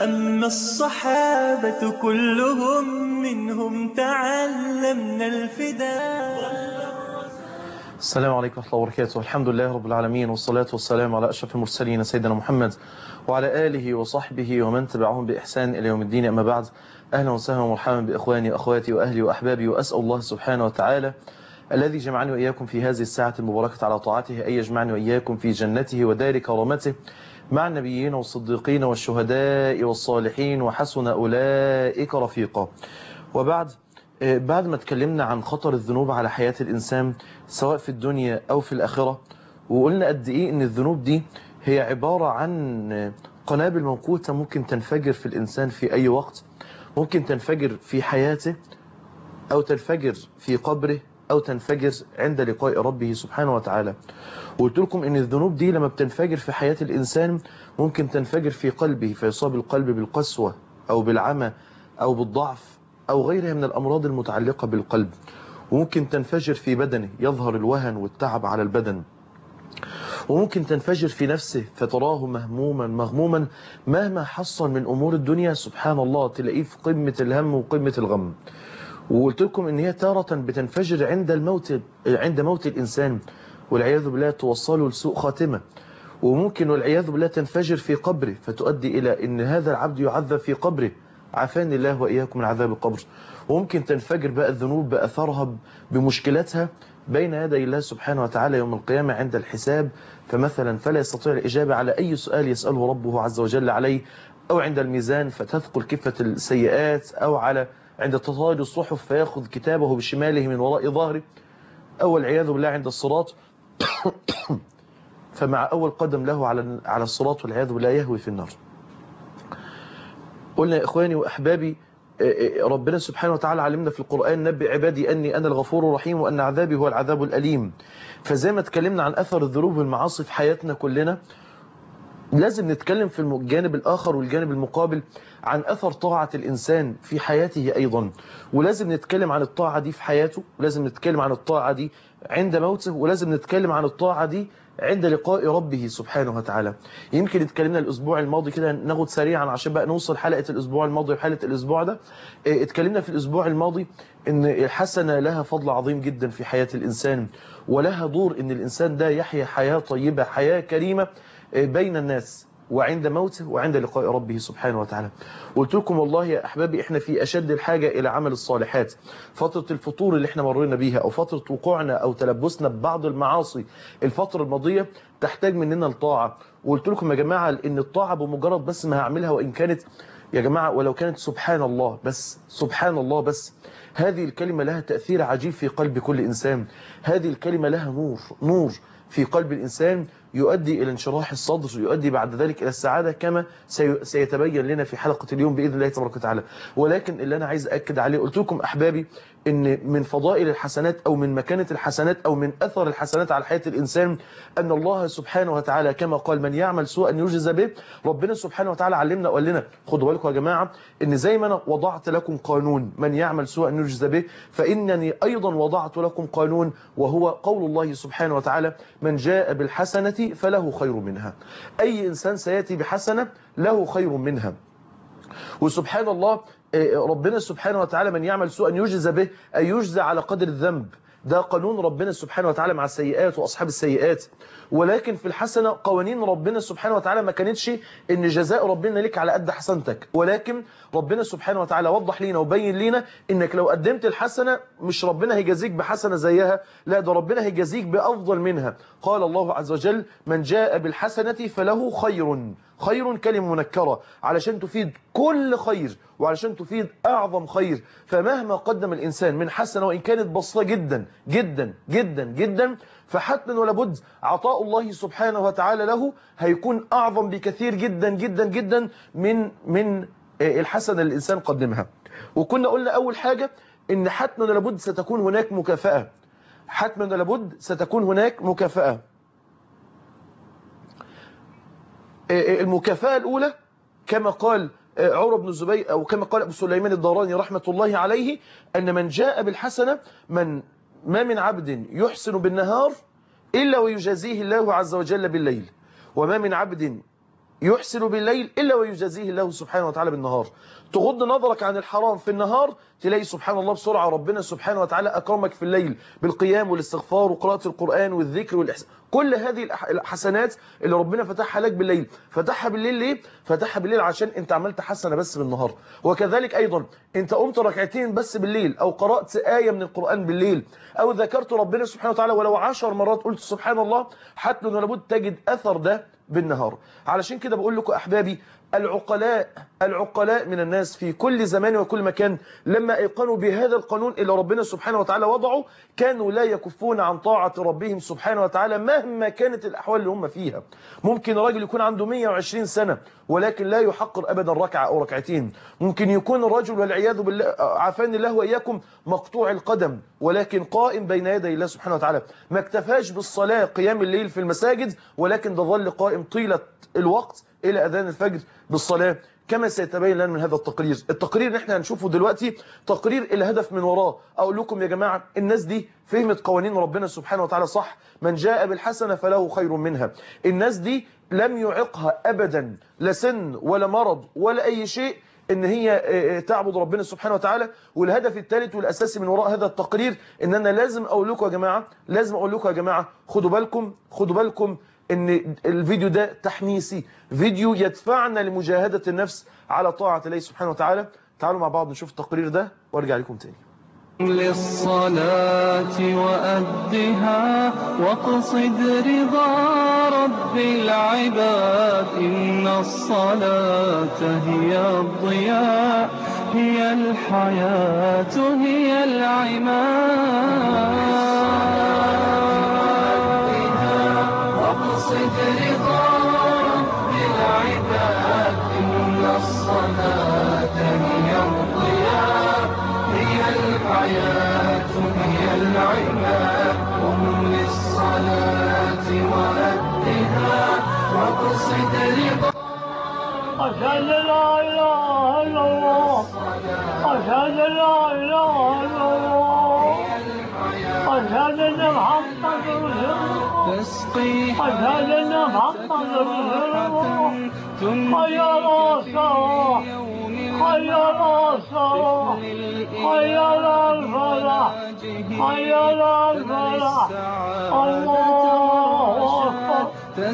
أما الصحابة كلهم منهم تعلمنا الفداء السلام عليكم ورحمة الله وبركاته الحمد لله رب العالمين والصلاة والسلام على أشرف المرسلين سيدنا محمد وعلى آله وصحبه ومن تبعهم بإحسان إلى يوم الدين أما بعد أهلا وسهلا ومرحبا بإخواني وأخواتي وأهلي وأحبابي وأسأل الله سبحانه وتعالى الذي جمعني وإياكم في هذه الساعة المباركة على طاعته أن يجمعني وإياكم في جنته ودار كرامته مع النبيين والصديقين والشهداء والصالحين وحسن أولئك رفيقا وبعد بعد ما اتكلمنا عن خطر الذنوب على حياة الإنسان سواء في الدنيا أو في الآخرة وقلنا قد إيه إن الذنوب دي هي عبارة عن قنابل موقوتة ممكن تنفجر في الإنسان في أي وقت ممكن تنفجر في حياته أو تنفجر في قبره أو تنفجر عند لقاء ربه سبحانه وتعالى وقلت لكم إن الذنوب دي لما بتنفجر في حياة الإنسان ممكن تنفجر في قلبه فيصاب القلب بالقسوة أو بالعمى أو بالضعف أو غيرها من الأمراض المتعلقة بالقلب وممكن تنفجر في بدنه يظهر الوهن والتعب على البدن وممكن تنفجر في نفسه فتراه مهموما مغموما مهما حصل من أمور الدنيا سبحان الله تلاقيه في قمة الهم وقمة الغم وقلت لكم ان هي تارة بتنفجر عند الموت عند موت الإنسان والعياذ بالله توصله لسوء خاتمة وممكن والعياذ بالله تنفجر في قبره فتؤدي إلى ان هذا العبد يعذب في قبره عافاني الله وإياكم من عذاب القبر وممكن تنفجر بقى الذنوب بأثرها بمشكلاتها بين يدي الله سبحانه وتعالى يوم القيامة عند الحساب فمثلا فلا يستطيع الإجابة على أي سؤال يسأله ربه عز وجل عليه أو عند الميزان فتثقل كفة السيئات أو على عند تطاير الصحف فيأخذ كتابه بشماله من وراء ظهره أو العياذ بالله عند الصراط فمع أول قدم له على على الصراط والعياذ بالله يهوي في النار قلنا يا إخواني وأحبابي ربنا سبحانه وتعالى علمنا في القرآن نبي عبادي أني أنا الغفور الرحيم وأن عذابي هو العذاب الأليم فزي ما اتكلمنا عن أثر الذنوب والمعاصي في حياتنا كلنا لازم نتكلم في الجانب الآخر والجانب المقابل عن أثر طاعة الإنسان في حياته أيضا ولازم نتكلم عن الطاعة دي في حياته ولازم نتكلم عن الطاعة دي عند موته ولازم نتكلم عن الطاعة دي عند لقاء ربه سبحانه وتعالى يمكن اتكلمنا الأسبوع الماضي كده ناخد سريعا عشان بقى نوصل حلقة الأسبوع الماضي وحلقة الأسبوع ده اتكلمنا في الأسبوع الماضي ان الحسنة لها فضل عظيم جدا في حياة الإنسان ولها دور ان الإنسان ده يحيا حياة طيبة حياة كريمة بين الناس وعند موته وعند لقاء ربه سبحانه وتعالى قلت لكم والله يا أحبابي إحنا في أشد الحاجة إلى عمل الصالحات فترة الفطور اللي إحنا مرينا بيها أو فترة وقوعنا أو تلبسنا ببعض المعاصي الفترة الماضية تحتاج مننا الطاعة وقلت لكم يا جماعة إن الطاعة بمجرد بس ما هعملها وإن كانت يا جماعة ولو كانت سبحان الله بس سبحان الله بس هذه الكلمة لها تأثير عجيب في قلب كل إنسان هذه الكلمة لها نور نور في قلب الإنسان يؤدي إلى انشراح الصدر يؤدي بعد ذلك إلى السعادة كما سيتبين لنا في حلقة اليوم بإذن الله تبارك وتعالى ولكن اللي أنا عايز أكد عليه قلت لكم أحبابي إن من فضائل الحسنات أو من مكانة الحسنات أو من أثر الحسنات على حياة الإنسان أن الله سبحانه وتعالى كما قال من يعمل سوءا يجزى به ربنا سبحانه وتعالى علمنا وقال لنا خدوا بالكم يا جماعة إن زي ما أنا وضعت لكم قانون من يعمل سوءا يجزى به فإنني أيضا وضعت لكم قانون وهو قول الله سبحانه وتعالى من جاء بالحسنة فله خير منها أي إنسان سيأتي بحسنة له خير منها وسبحان الله ربنا سبحانه وتعالى من يعمل سوءا يجزى به أي يجزى على قدر الذنب ده قانون ربنا سبحانه وتعالى مع السيئات وأصحاب السيئات ولكن في الحسنة قوانين ربنا سبحانه وتعالى ما كانتش ان جزاء ربنا لك على قد حسنتك ولكن ربنا سبحانه وتعالى وضح لينا وبين لينا انك لو قدمت الحسنة مش ربنا هيجازيك بحسنة زيها لا ده ربنا هيجازيك بأفضل منها قال الله عز وجل من جاء بالحسنة فله خير خير كلمة منكرة علشان تفيد كل خير وعلشان تفيد أعظم خير فمهما قدم الإنسان من حسنة وإن كانت بسيطة جدا جدا جدا جدا فحتما ولا بد عطاء الله سبحانه وتعالى له هيكون أعظم بكثير جدا جدا جدا من من الحسنة اللي الإنسان قدمها وكنا قلنا أول حاجة إن حتما ولا بد ستكون هناك مكافأة حتما ولا بد ستكون هناك مكافأة المكافأة الأولى كما قال عمر بن الزبير أو كما قال أبو سليمان الداراني رحمة الله عليه أن من جاء بالحسنة من ما من عبد يحسن بالنهار إلا ويجازيه الله عز وجل بالليل وما من عبد يحسن بالليل إلا ويجازيه الله سبحانه وتعالى بالنهار تغض نظرك عن الحرام في النهار تلاقي سبحان الله بسرعة ربنا سبحانه وتعالى أكرمك في الليل بالقيام والاستغفار وقراءة القرآن والذكر والإحسان كل هذه الحسنات اللي ربنا فتحها لك بالليل فتحها بالليل ليه؟ فتحها بالليل عشان انت عملت حسنة بس بالنهار وكذلك أيضا انت قمت ركعتين بس بالليل أو قرأت آية من القرآن بالليل أو ذكرت ربنا سبحانه وتعالى ولو عشر مرات قلت سبحان الله حتى ولابد تجد أثر ده بالنهار علشان كده بقول لكم أحبابي العقلاء العقلاء من الناس في كل زمان وكل مكان لما ايقنوا بهذا القانون اللي ربنا سبحانه وتعالى وضعه كانوا لا يكفون عن طاعة ربهم سبحانه وتعالى مهما كانت الأحوال اللي هم فيها ممكن راجل يكون عنده 120 سنة ولكن لا يحقر أبدا ركعة أو ركعتين ممكن يكون الرجل والعياذ بالله عافاني الله وإياكم مقطوع القدم ولكن قائم بين يدي الله سبحانه وتعالى ما اكتفاش بالصلاة قيام الليل في المساجد ولكن ده ظل قائم طيلة الوقت إلى أذان الفجر بالصلاة كما سيتبين لنا من هذا التقرير التقرير اللي احنا هنشوفه دلوقتي تقرير الهدف من وراه اقول لكم يا جماعة الناس دي فهمت قوانين ربنا سبحانه وتعالى صح من جاء بالحسنة فله خير منها الناس دي لم يعقها ابدا لا سن ولا مرض ولا اي شيء ان هي تعبد ربنا سبحانه وتعالى والهدف الثالث والاساسي من وراء هذا التقرير ان انا لازم اقول لكم يا جماعة لازم اقول لكم يا جماعة خدوا بالكم خدوا بالكم ان الفيديو ده تحميسي فيديو يدفعنا لمجاهدة النفس على طاعة الله سبحانه وتعالى تعالوا مع بعض نشوف التقرير ده وارجع لكم تاني للصلاة وأدها واقصد رضا رب العباد إن الصلاة هي الضياء هي الحياة هي العماد واقصد رضا رب العباد إن الصلاة هي الضياء هي الحياة هي العماد قم للصلاة وأدها واقصد رضا أشهد لا إله إلا الله أشهد لا إله إلا الله أشهد أن محمد رسول الله تسقي أشهد أن محمد رسول الله حي على الصلاة حي على الصلاة حي على الفلاح حي على الفلاح الله أكبر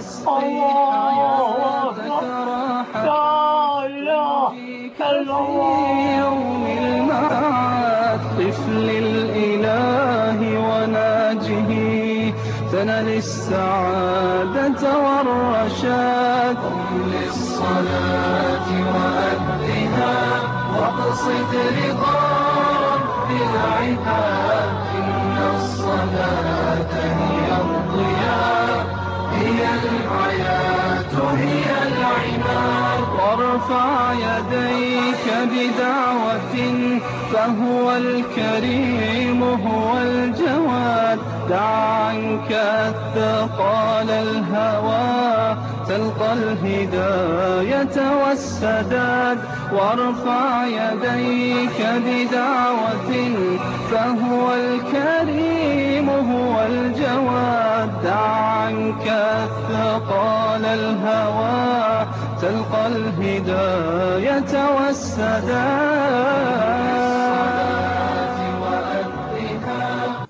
الله أكبر لا إله إلا الله يوم المعاد طفل الإله وناجه تنل السعادة والرشاد قم للصلاة وأدها واقصد رضا رب العباد إن الصلاة هي الضياء هي الحياة هي العماد وارفع يديك بدعوة فهو الكريم هو الجواد دع عنك الثقال الهوى تلقى الهداية والسداد وارفع يديك بدعوة فهو الكريم هو الجواد دع عنك الثقال الهوى تلقى الهداية والسداد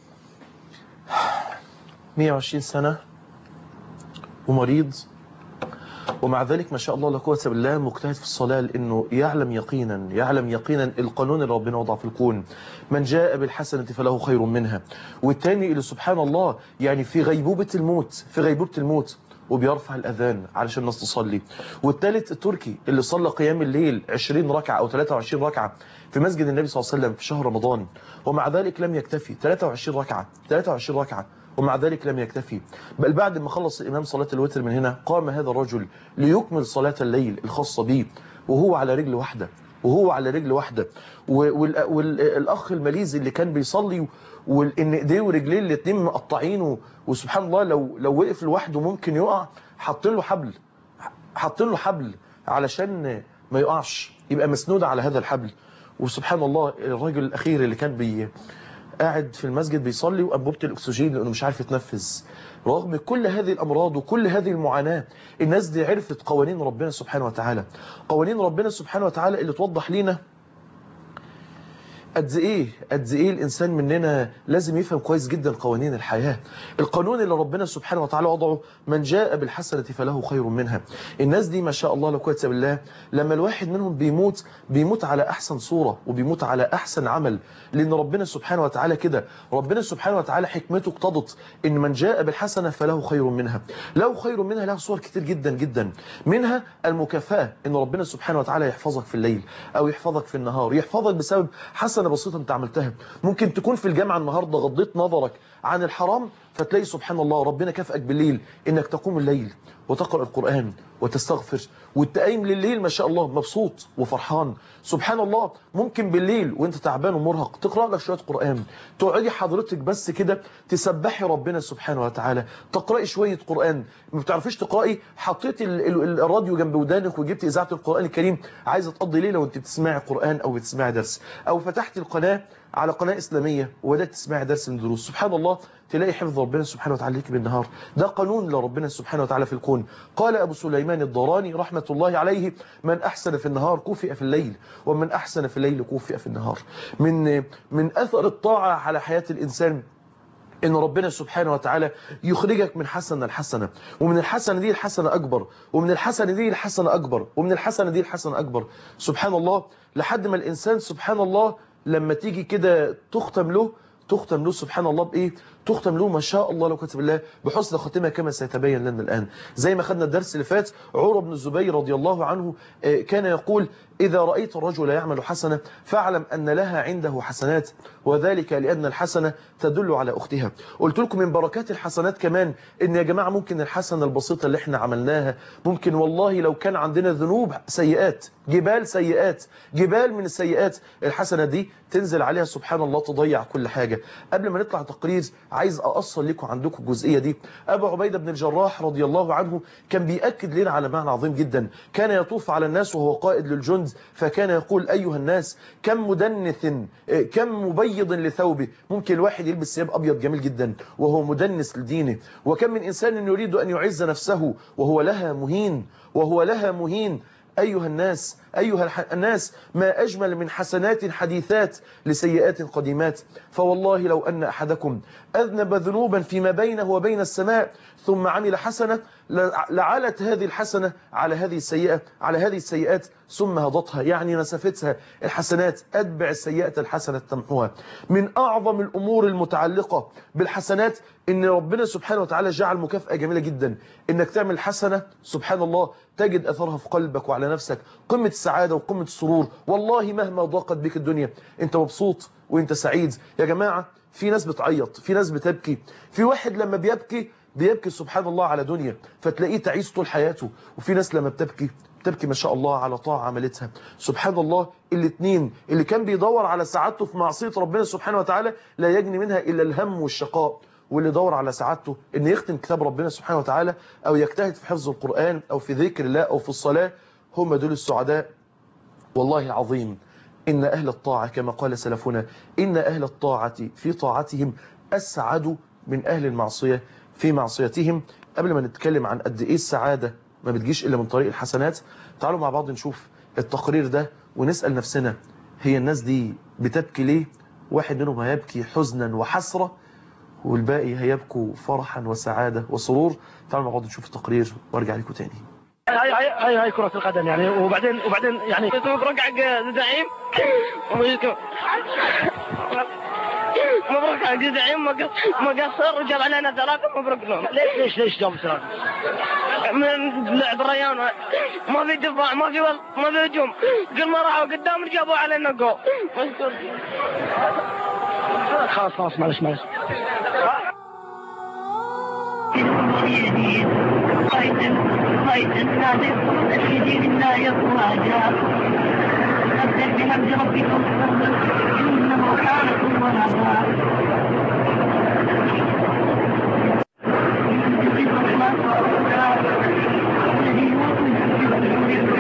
120 سنة ومريض ومع ذلك ما شاء الله لا قوه بالله مجتهد في الصلاة لأنه يعلم يقينا يعلم يقينا القانون اللي ربنا وضع في الكون من جاء بالحسنة فله خير منها والتاني اللي سبحان الله يعني في غيبوبة الموت في غيبوبة الموت وبيرفع الأذان علشان الناس تصلي والثالث التركي اللي صلى قيام الليل 20 ركعة أو 23 ركعة في مسجد النبي صلى الله عليه وسلم في شهر رمضان ومع ذلك لم يكتفي 23 ركعة 23 ركعة ومع ذلك لم يكتفي بل بعد ما خلص الإمام صلاة الوتر من هنا قام هذا الرجل ليكمل صلاة الليل الخاصة به وهو على رجل واحدة وهو على رجل واحدة والأخ الماليزي اللي كان بيصلي وإن إيديه ورجليه الاتنين مقطعين وسبحان الله لو لو وقف لوحده ممكن يقع حاطين له حبل حاطين له حبل علشان ما يقعش يبقى مسنود على هذا الحبل وسبحان الله الراجل الأخير اللي كان بي قاعد في المسجد بيصلي وانبوبه الاكسجين لانه مش عارف يتنفس رغم كل هذه الامراض وكل هذه المعاناه الناس دي عرفت قوانين ربنا سبحانه وتعالى قوانين ربنا سبحانه وتعالى اللي توضح لينا قد ايه قد ايه الانسان مننا لازم يفهم كويس جدا قوانين الحياه القانون اللي ربنا سبحانه وتعالى وضعه من جاء بالحسنه فله خير منها الناس دي ما شاء الله لا قوه الا بالله لما الواحد منهم بيموت بيموت على احسن صوره وبيموت على احسن عمل لان ربنا سبحانه وتعالى كده ربنا سبحانه وتعالى حكمته اقتضت ان من جاء بالحسنه فله خير منها له خير منها له صور كتير جدا جدا منها المكافاه ان ربنا سبحانه وتعالى يحفظك في الليل او يحفظك في النهار يحفظك بسبب حسنه بسيطه انت عملتها ممكن تكون في الجامعه النهارده غضيت نظرك عن الحرام فتلاقي سبحان الله ربنا كافئك بالليل انك تقوم الليل وتقرا القران وتستغفر وتقيم لليل ما شاء الله مبسوط وفرحان سبحان الله ممكن بالليل وانت تعبان ومرهق تقرا لك شويه قران تقعدي حضرتك بس كده تسبحي ربنا سبحانه وتعالى تقراي شويه قران ما بتعرفيش تقراي حطيتي ال- ال- الراديو جنب ودانك وجبتي اذاعه القران الكريم عايزه تقضي ليله وانت بتسمعي قران او بتسمعي درس او فتحتي القناه على قناه اسلاميه وبدات تسمعي درس من دروس سبحان الله تلاقي حفظ ربنا سبحانه وتعالى ليك بالنهار ده قانون لربنا سبحانه وتعالى في الكون قال ابو سليمان الضراني رحمه الله عليه من احسن في النهار كوفئ في الليل ومن احسن في الليل كوفئ في النهار من من اثر الطاعه على حياه الانسان ان ربنا سبحانه وتعالى يخرجك من حسنه لحسنه ومن الحسنه دي الحسنه اكبر ومن الحسنه دي الحسنه اكبر ومن الحسنه دي الحسنه اكبر سبحان الله لحد ما الانسان سبحان الله لما تيجي كده تختم له تختم له سبحان الله بايه تختم له ما شاء الله لو كتب الله بحسن خاتمه كما سيتبين لنا الان زي ما خدنا الدرس اللي فات عروه بن الزبير رضي الله عنه آه، كان يقول اذا رايت الرجل يعمل حسنه فاعلم ان لها عنده حسنات وذلك لان الحسنه تدل على اختها قلت لكم من بركات الحسنات كمان ان يا جماعه ممكن الحسنه البسيطه اللي احنا عملناها ممكن والله لو كان عندنا ذنوب سيئات جبال سيئات جبال من السيئات الحسنه دي تنزل عليها سبحان الله تضيع كل حاجه قبل ما نطلع تقرير عايز اقصر لكم عندكم الجزئيه دي ابو عبيده بن الجراح رضي الله عنه كان بياكد لنا على معنى عظيم جدا كان يطوف على الناس وهو قائد للجند فكان يقول ايها الناس كم مدنث آه، كم مبيض لثوبه ممكن الواحد يلبس ثياب ابيض جميل جدا وهو مدنس لدينه وكم من انسان يريد ان يعز نفسه وهو لها مهين وهو لها مهين أيها الناس أيها الح- الناس ما أجمل من حسنات حديثات لسيئات قديمات فوالله لو أن أحدكم أذنب ذنوبا فيما بينه وبين السماء ثم عمل حسنة لع- لعلت هذه الحسنة على هذه السيئة على هذه السيئات ثم هضتها يعني نسفتها الحسنات أتبع السيئة الحسنة تمحوها من أعظم الأمور المتعلقة بالحسنات إن ربنا سبحانه وتعالى جعل مكافأة جميلة جدا إنك تعمل حسنة سبحان الله تجد أثرها في قلبك وعلى نفسك قمة السعادة وقمة السرور والله مهما ضاقت بك الدنيا أنت مبسوط وأنت سعيد يا جماعة في ناس بتعيط في ناس بتبكي في واحد لما بيبكي بيبكي سبحان الله على دنيا فتلاقيه تعيس طول حياته وفي ناس لما بتبكي بتبكي ما شاء الله على طاعة عملتها سبحان الله الاثنين اللي كان بيدور على سعادته في معصية ربنا سبحانه وتعالى لا يجني منها إلا الهم والشقاء واللي يدور على سعادته ان يختم كتاب ربنا سبحانه وتعالى او يجتهد في حفظ القرآن او في ذكر الله او في الصلاة هم دول السعداء والله عظيم إن أهل الطاعة كما قال سلفنا إن أهل الطاعة في طاعتهم أسعد من أهل المعصية في معصيتهم قبل ما نتكلم عن قد إيه السعادة ما بتجيش إلا من طريق الحسنات تعالوا مع بعض نشوف التقرير ده ونسأل نفسنا هي الناس دي بتبكي ليه واحد منهم هيبكي حزنا وحسرة والباقي هيبكوا فرحا وسعادة وسرور تعالوا مع بعض نشوف التقرير وارجع لكم تاني هاي هاي هاي هاي كرة القدم يعني وبعدين وبعدين يعني مبروك حق زعيم مبروك حق زعيم مقصر وجاب علينا ثلاثة مبروك لهم ليش ليش ليش جاب ثلاثة؟ من لعب الريان ما في دفاع ما في وسط ما في هجوم كل ما راحوا قدام جابوا علينا جول خلاص خلاص معلش معلش قائد السادس الشديد لا يفواجا فاستغفر بحمد ربكم انه كان توابا الذي هو كل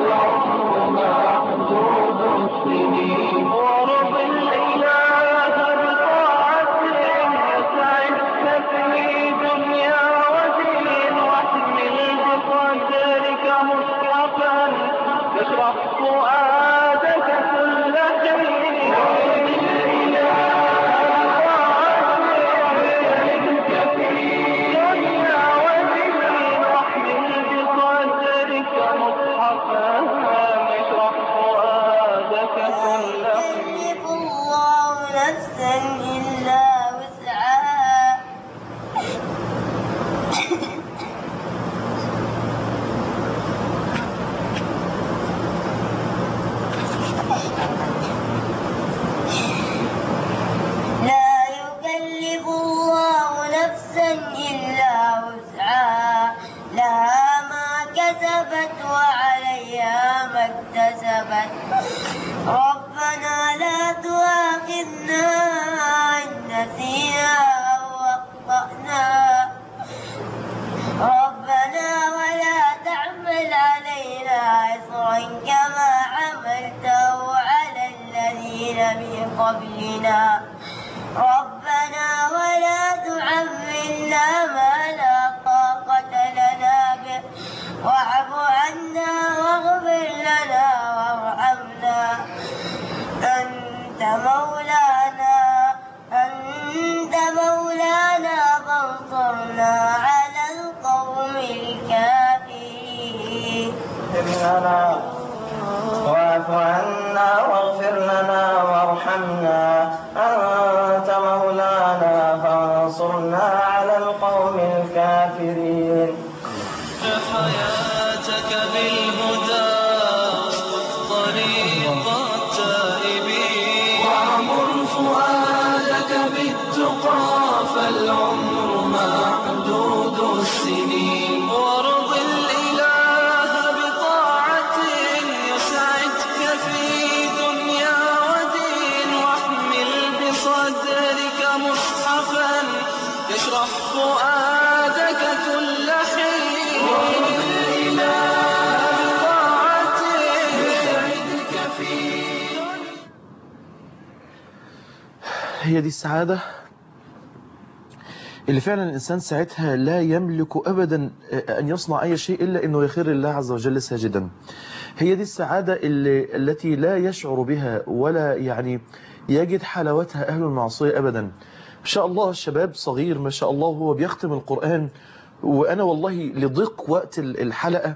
فالعمر محدود السنين ورب الإله بطاعته يسعدك في دنيا ودين واحمل بقدرك مشرفا يشرح فؤادك كل حين دنيا ودين واحمل بقدرك مصحفا يشرح فؤادك كل حين يكلف الله نفسا إلا وسعها لا يكلف الله نفسا إلا وسعها لها ما كسبت وعليها ما اكتسبت ربنا لا تؤاخذنا إن نسينا أو أخطأنا ربنا ولا تحمل علينا إصرا كما حملته على الذين من قبلنا ربنا ولا تحملنا ما لا طاقة لنا به واعف عنا واغفر لنا وارحمنا أنت مولانا أنت مولانا فانصرنا على القوم الكافرين اغفر لنا واعف عنا واغفر لنا وارحمنا أنت مولانا فانصرنا على القوم الكافرين حياتك بالهدى طريق التائبين وعمر فؤادك بالتقى فالعمر محدود السنين وارض الإله بطاعة يسعدك في دنيا ودين واحمل بصدرك مصحفا يشرح فؤادك كل حين وارض الإله بطاعته يسعدك في هي دي السعادة اللي فعلا الإنسان ساعتها لا يملك أبدا أن يصنع أي شيء إلا أنه يخير الله عز وجل ساجدا هي دي السعادة اللي التي لا يشعر بها ولا يعني يجد حلاوتها أهل المعصية أبدا ما شاء الله الشباب صغير ما شاء الله هو بيختم القرآن وأنا والله لضيق وقت الحلقة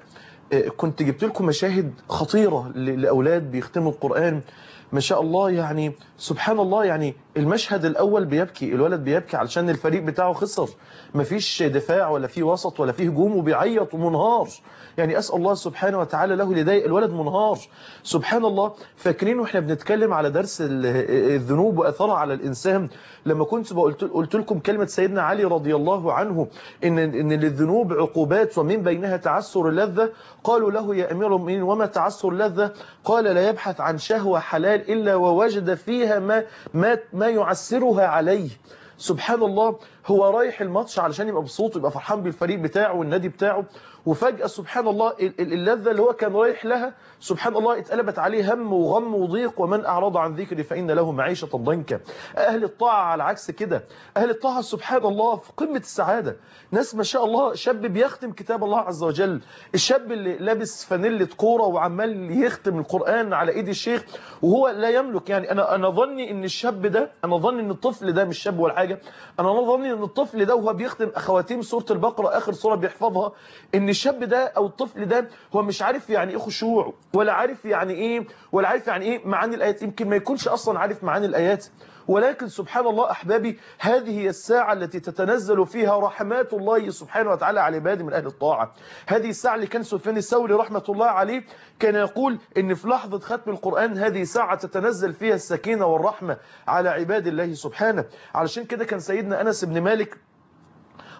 كنت جبت لكم مشاهد خطيرة ل- لأولاد بيختموا القرآن ما شاء الله يعني سبحان الله يعني المشهد الأول بيبكي الولد بيبكي علشان الفريق بتاعه خسر مفيش دفاع ولا في وسط ولا في هجوم وبيعيط ومنهار يعني أسأل الله سبحانه وتعالى له لدايق الولد منهار سبحان الله فاكرين واحنا بنتكلم على درس ال- الذنوب وأثرها على الإنسان لما كنت قلت قلت لكم كلمة سيدنا علي رضي الله عنه إن إن للذنوب عقوبات ومن بينها تعسر اللذة قالوا له يا أمير المؤمنين وما تعسر اللذة قال لا يبحث عن شهوة حلال إلا ووجد فيها ما ما ما يعسرها عليه سبحان الله هو رايح الماتش علشان يبقى مبسوط ويبقى فرحان بالفريق بتاعه والنادي بتاعه وفجأة سبحان الله ال- ال- اللذة اللي هو كان رايح لها سبحان الله اتقلبت عليه هم وغم وضيق ومن أعرض عن ذكري فإن له معيشة ضنكا أهل الطاعة على عكس كده أهل الطاعة سبحان الله في قمة السعادة ناس ما شاء الله شاب بيختم كتاب الله عز وجل الشاب اللي لابس فانيلة كورة وعمال يختم القرآن على ايد الشيخ وهو لا يملك يعني انا انا ظني ان الشاب ده انا ظني ان الطفل ده مش شاب ولا حاجة انا ظني ان الطفل ده وهو بيختم خواتيم سورة البقرة اخر سورة بيحفظها ان الشاب ده او الطفل ده هو مش عارف يعني ايه خشوع ولا عارف يعني ايه ولا عارف يعني ايه معاني الايات يمكن ما يكونش اصلا عارف معاني الايات ولكن سبحان الله أحبابي هذه هي الساعة التي تتنزل فيها رحمات الله سبحانه وتعالى على عباده من أهل الطاعة هذه الساعة اللي كان سفيان الثوري رحمة الله عليه كان يقول إن في لحظة ختم القرآن هذه ساعة تتنزل فيها السكينة والرحمة على عباد الله سبحانه علشان كده كان سيدنا أنس بن مالك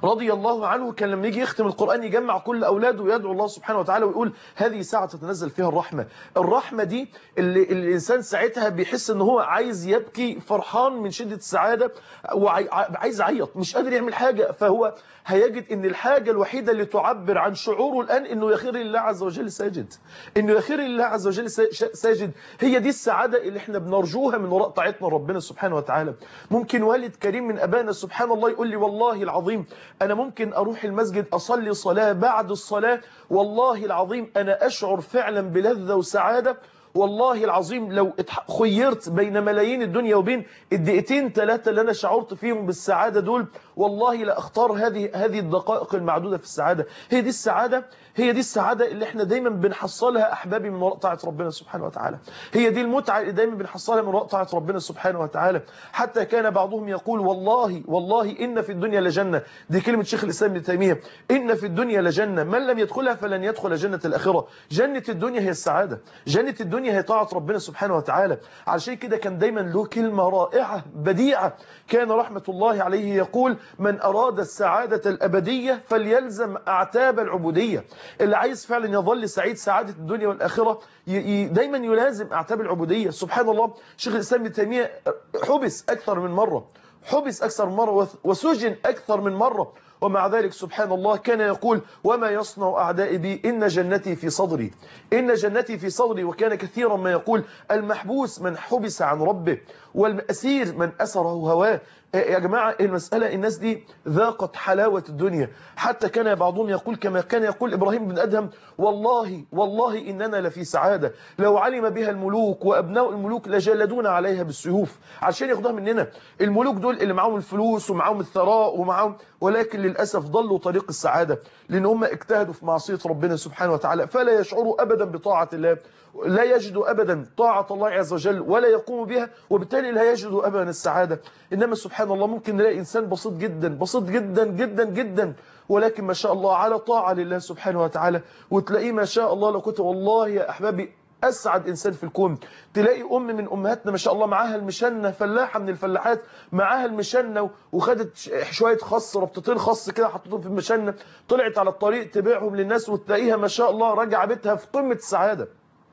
رضي الله عنه كان لما يجي يختم القرآن يجمع كل أولاده ويدعو الله سبحانه وتعالى ويقول هذه ساعة تتنزل فيها الرحمة الرحمة دي اللي اللي الإنسان ساعتها بيحس ان هو عايز يبكي فرحان من شدة السعادة وعايز يعيط مش قادر يعمل حاجة فهو هيجد ان الحاجة الوحيدة اللي تعبر عن شعوره الآن انه يخير لله عز وجل ساجد انه يخير لله عز وجل ساجد هي دي السعادة اللي احنا بنرجوها من وراء طاعتنا ربنا سبحانه وتعالى ممكن والد كريم من أبانا سبحان الله يقول لي والله العظيم أنا ممكن أروح المسجد أصلي صلاة بعد الصلاة والله العظيم أنا أشعر فعلا بلذة وسعادة والله العظيم لو خيرت بين ملايين الدنيا وبين الدقيقتين ثلاثة اللي أنا شعرت فيهم بالسعادة دول والله لا أختار هذه هذه الدقائق المعدودة في السعادة هي دي السعادة هي دي السعادة اللي احنا دايما بنحصلها أحبابي من وراء طاعة ربنا سبحانه وتعالى هي دي المتعة اللي دايما بنحصلها من وراء طاعة ربنا سبحانه وتعالى حتى كان بعضهم يقول والله والله إن في الدنيا لجنة دي كلمة شيخ الإسلام ابن تيمية إن في الدنيا لجنة من لم يدخلها فلن يدخل جنة الآخرة جنة الدنيا هي السعادة جنة الدنيا هي طاعة ربنا سبحانه وتعالى علشان كده كان دايما له كلمة رائعة بديعة كان رحمة الله عليه يقول من أراد السعادة الأبدية فليلزم أعتاب العبودية اللي عايز فعلا يظل سعيد سعادة الدنيا والآخرة دايما يلازم أعتاب العبودية سبحان الله شيخ الإسلام ابن تيمية حبس أكثر من مرة حبس أكثر من مرة وسجن أكثر من مرة ومع ذلك سبحان الله كان يقول وما يصنع أعدائي بي إن جنتي في صدري إن جنتي في صدري وكان كثيرا ما يقول المحبوس من حبس عن ربه والأسير من أسره هواه يا جماعة المسألة الناس دي ذاقت حلاوة الدنيا حتى كان بعضهم يقول كما كان يقول إبراهيم بن أدهم والله والله إننا لفي سعادة لو علم بها الملوك وأبناء الملوك لجلدونا عليها بالسيوف عشان ياخدوها مننا الملوك دول اللي معاهم الفلوس ومعاهم الثراء ومعاهم ولكن للأسف ضلوا طريق السعادة لأن هم اجتهدوا في معصية ربنا سبحانه وتعالى فلا يشعروا أبدا بطاعة الله لا يجدوا أبدا طاعة الله عز وجل ولا يقوموا بها وبالتالي لا يجدوا أبدا السعادة إنما سبحان الله ممكن نلاقي إنسان بسيط جدا بسيط جدا جدا جدا ولكن ما شاء الله على طاعة لله سبحانه وتعالى وتلاقيه ما شاء الله لو كنت والله يا أحبابي أسعد إنسان في الكون تلاقي أم من أمهاتنا ما شاء الله معاها المشنة فلاحة من الفلاحات معاها المشنة وخدت شوية خص ربطتين خص كده حطيتهم في المشنة طلعت على الطريق تبيعهم للناس وتلاقيها ما شاء الله راجعة بيتها في قمة السعادة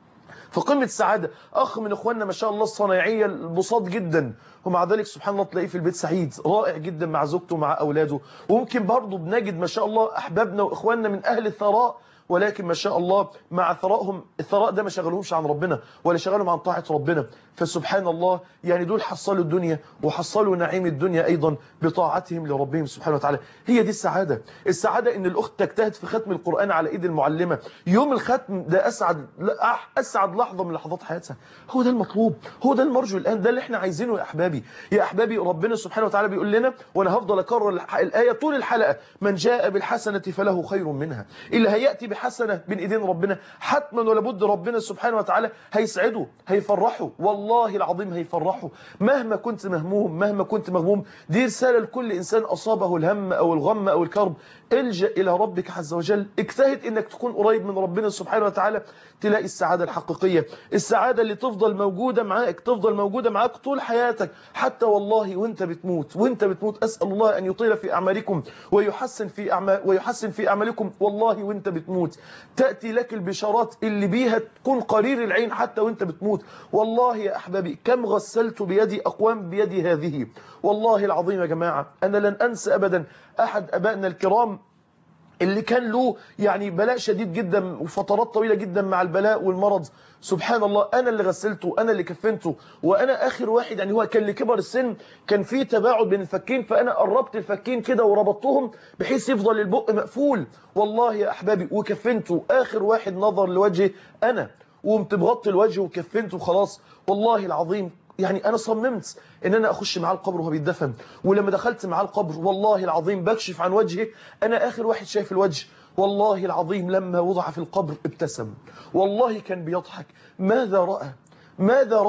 في قمة السعادة أخ من إخواننا ما شاء الله الصنايعية البساط جدا ومع ذلك سبحان الله تلاقيه في البيت سعيد رائع جدا مع زوجته ومع أولاده وممكن برضه بنجد ما شاء الله أحبابنا وإخواننا من أهل الثراء ولكن ما شاء الله مع ثرائهم الثراء ده ما شغلهمش عن ربنا ولا شغلهم عن طاعة ربنا فسبحان الله يعني دول حصلوا الدنيا وحصلوا نعيم الدنيا أيضا بطاعتهم لربهم سبحانه وتعالى هي دي السعادة السعادة ان الأخت تجتهد في ختم القرآن على إيد المعلمة يوم الختم ده أسعد أسعد لحظة من لحظات حياتها هو ده المطلوب هو ده المرجو الآن ده اللي احنا عايزينه يا أحبابي يا أحبابي ربنا سبحانه وتعالى بيقول لنا وأنا هفضل أكرر الآية طول الحلقة من جاء بالحسنة فله خير منها اللي هيأتي بحسنة بين إيدين ربنا حتما ولا بد ربنا سبحانه وتعالى هيسعده هيفرحه والله العظيم هيفرحه مهما كنت مهموم مهما كنت مغموم دي رسالة لكل إنسان أصابه الهم أو الغم أو الكرب الجأ إلى ربك عز وجل اجتهد إنك تكون قريب من ربنا سبحانه وتعالى تلاقي السعادة الحقيقية السعادة اللي تفضل موجودة معاك تفضل موجودة معاك طول حياتك حتى والله وانت بتموت وانت بتموت أسأل الله أن يطيل في أعمالكم ويحسن في أعمال ويحسن في أعمالكم والله وانت بتموت تأتي لك البشارات اللي بيها تكون قرير العين حتى وانت بتموت والله يا أحبابي كم غسلت بيدي أقوام بيدي هذه والله العظيم يا جماعة أنا لن أنسى أبدا أحد أبائنا الكرام اللي كان له يعني بلاء شديد جدا وفترات طويلة جدا مع البلاء والمرض سبحان الله أنا اللي غسلته أنا اللي كفنته وأنا آخر واحد يعني هو كان لكبر السن كان في تباعد بين الفكين فأنا قربت الفكين كده وربطتهم بحيث يفضل البق مقفول والله يا أحبابي وكفنته آخر واحد نظر لوجهه أنا وقمت بغطي الوجه وكفنته خلاص والله العظيم يعني انا صممت ان انا اخش معاه القبر وهو بيتدفن ولما دخلت معاه القبر والله العظيم بكشف عن وجهه انا اخر واحد شايف الوجه والله العظيم لما وضع في القبر ابتسم والله كان بيضحك ماذا راى ماذا راى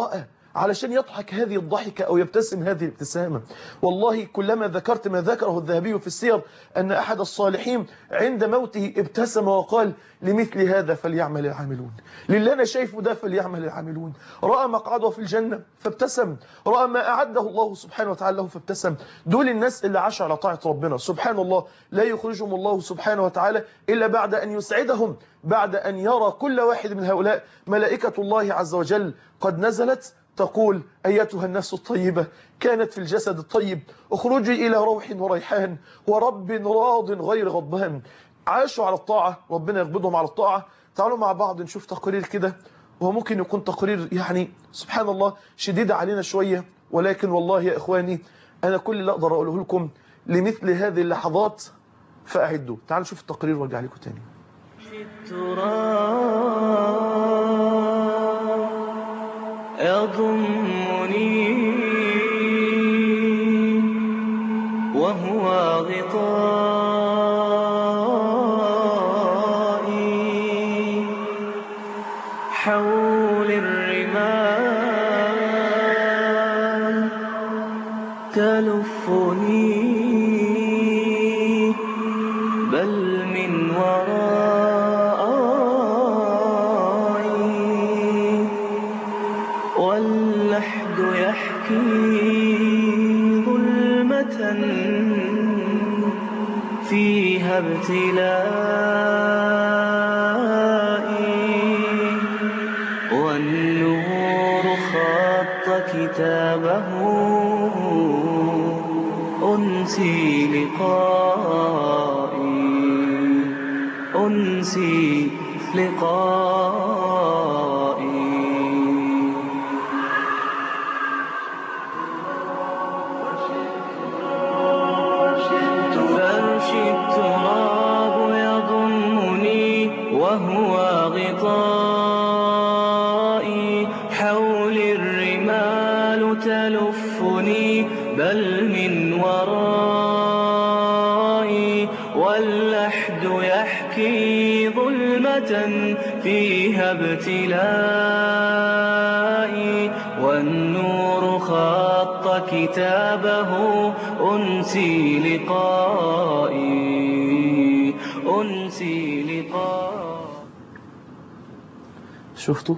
علشان يضحك هذه الضحكة أو يبتسم هذه الابتسامة والله كلما ذكرت ما ذكره الذهبي في السير أن أحد الصالحين عند موته ابتسم وقال لمثل هذا فليعمل العاملون للي أنا شايفه ده فليعمل العاملون رأى مقعده في الجنة فابتسم رأى ما أعده الله سبحانه وتعالى له فابتسم دول الناس اللي عاشوا على طاعة ربنا سبحان الله لا يخرجهم الله سبحانه وتعالى إلا بعد أن يسعدهم بعد أن يرى كل واحد من هؤلاء ملائكة الله عز وجل قد نزلت تقول أيتها النفس الطيبة كانت في الجسد الطيب اخرجي إلى روح وريحان ورب راض غير غضبان عاشوا على الطاعة ربنا يقبضهم على الطاعة تعالوا مع بعض نشوف تقرير كده وهو ممكن يكون تقرير يعني سبحان الله شديد علينا شوية ولكن والله يا إخواني أنا كل اللي أقدر أقوله لكم لمثل هذه اللحظات فأعدوا تعالوا نشوف التقرير وارجع لكم تاني التراب يضمني وهو غطائي حول الرمال تلفني بل من ورائي واللحد يحكي ظلمة فيها ابتلائي والنور خط كتابه أنسي لقائي أنسي لقائي فرش التراب يضمني وهو غطائي حول الرمال تلفني بل من ورائي واللحد يحكي ظلمة فيها ابتلائي والنور خط كتابه أنسي لقائي أنسي لقائي شفتوا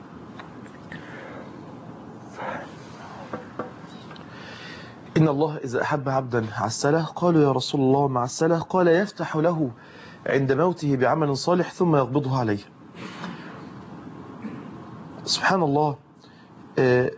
إن الله إذا أحب عبدا عسله قالوا يا رسول الله مع السله قال يفتح له عند موته بعمل صالح ثم يقبضه عليه سبحان الله آه،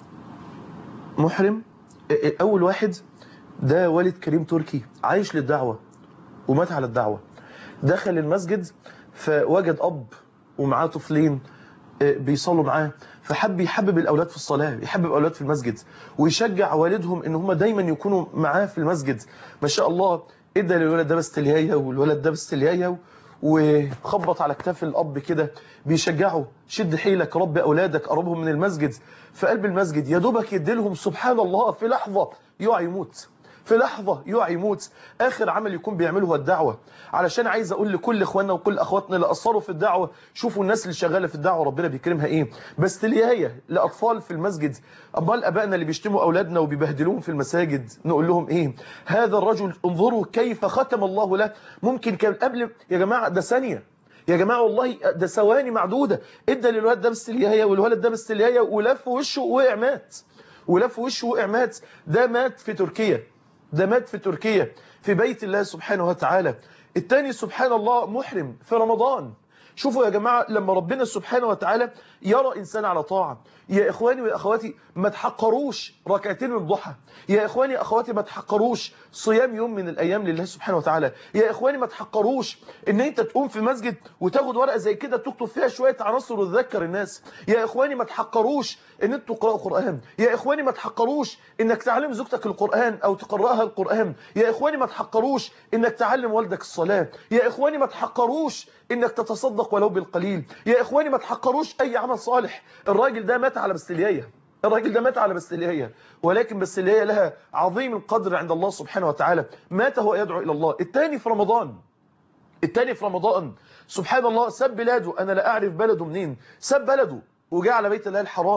محرم آه، آه، أول واحد ده والد كريم تركي عايش للدعوة ومات على الدعوة دخل المسجد فوجد أب ومعاه طفلين آه، بيصلوا معاه فحب يحبب الأولاد في الصلاة يحبب الأولاد في المسجد ويشجع والدهم إن هم دايما يكونوا معاه في المسجد ما شاء الله ادى للولد ده بستلياية والولد ده بستلياية وخبط على كتاف الأب كده بيشجعه شد حيلك رب أولادك قربهم من المسجد في قلب المسجد يا دوبك يديلهم سبحان الله في لحظة يقع يموت في لحظة يقع يموت آخر عمل يكون بيعمله هو الدعوة علشان عايز أقول لكل إخواننا وكل أخواتنا اللي أثروا في الدعوة شوفوا الناس اللي شغالة في الدعوة ربنا بيكرمها إيه بس تلياية لأطفال في المسجد أمال أبائنا اللي بيشتموا أولادنا وبيبهدلوهم في المساجد نقول لهم إيه هذا الرجل انظروا كيف ختم الله له ممكن كان قبل يا جماعة ده ثانية يا جماعة والله ده ثواني معدودة ادى للولد ده بالسلياية والولد ده بالسلياية ولف وشه وقع مات ولف وشه وقع مات ده مات في تركيا ده مات في تركيا في بيت الله سبحانه وتعالى التاني سبحان الله محرم في رمضان شوفوا يا جماعة لما ربنا سبحانه وتعالى يرى إنسان على طاعة يا إخواني وأخواتي ما تحقروش ركعتين من الضحى يا إخواني أخواتي ما تحقروش صيام يوم من الأيام لله سبحانه وتعالى يا إخواني ما تحقروش إن أنت تقوم في مسجد وتاخد ورقة زي كده تكتب فيها شوية عناصر وتذكر الناس يا إخواني ما تحقروش إن أنتوا تقرأوا قرآن يا إخواني ما تحقروش إنك تعلم زوجتك القرآن أو تقرأها القرآن يا إخواني ما تحقروش إنك تعلم والدك الصلاة يا إخواني ما تحقروش إنك تتصدق ولو بالقليل يا إخواني ما تحقروش أي عمل صالح الراجل ده مات على بستلياية الراجل ده مات على بستلياية ولكن بستلياية لها عظيم القدر عند الله سبحانه وتعالى مات هو يدعو إلى الله الثاني في رمضان الثاني في رمضان سبحان الله ساب بلاده أنا لا أعرف بلده منين ساب بلده وجاء على بيت الله الحرام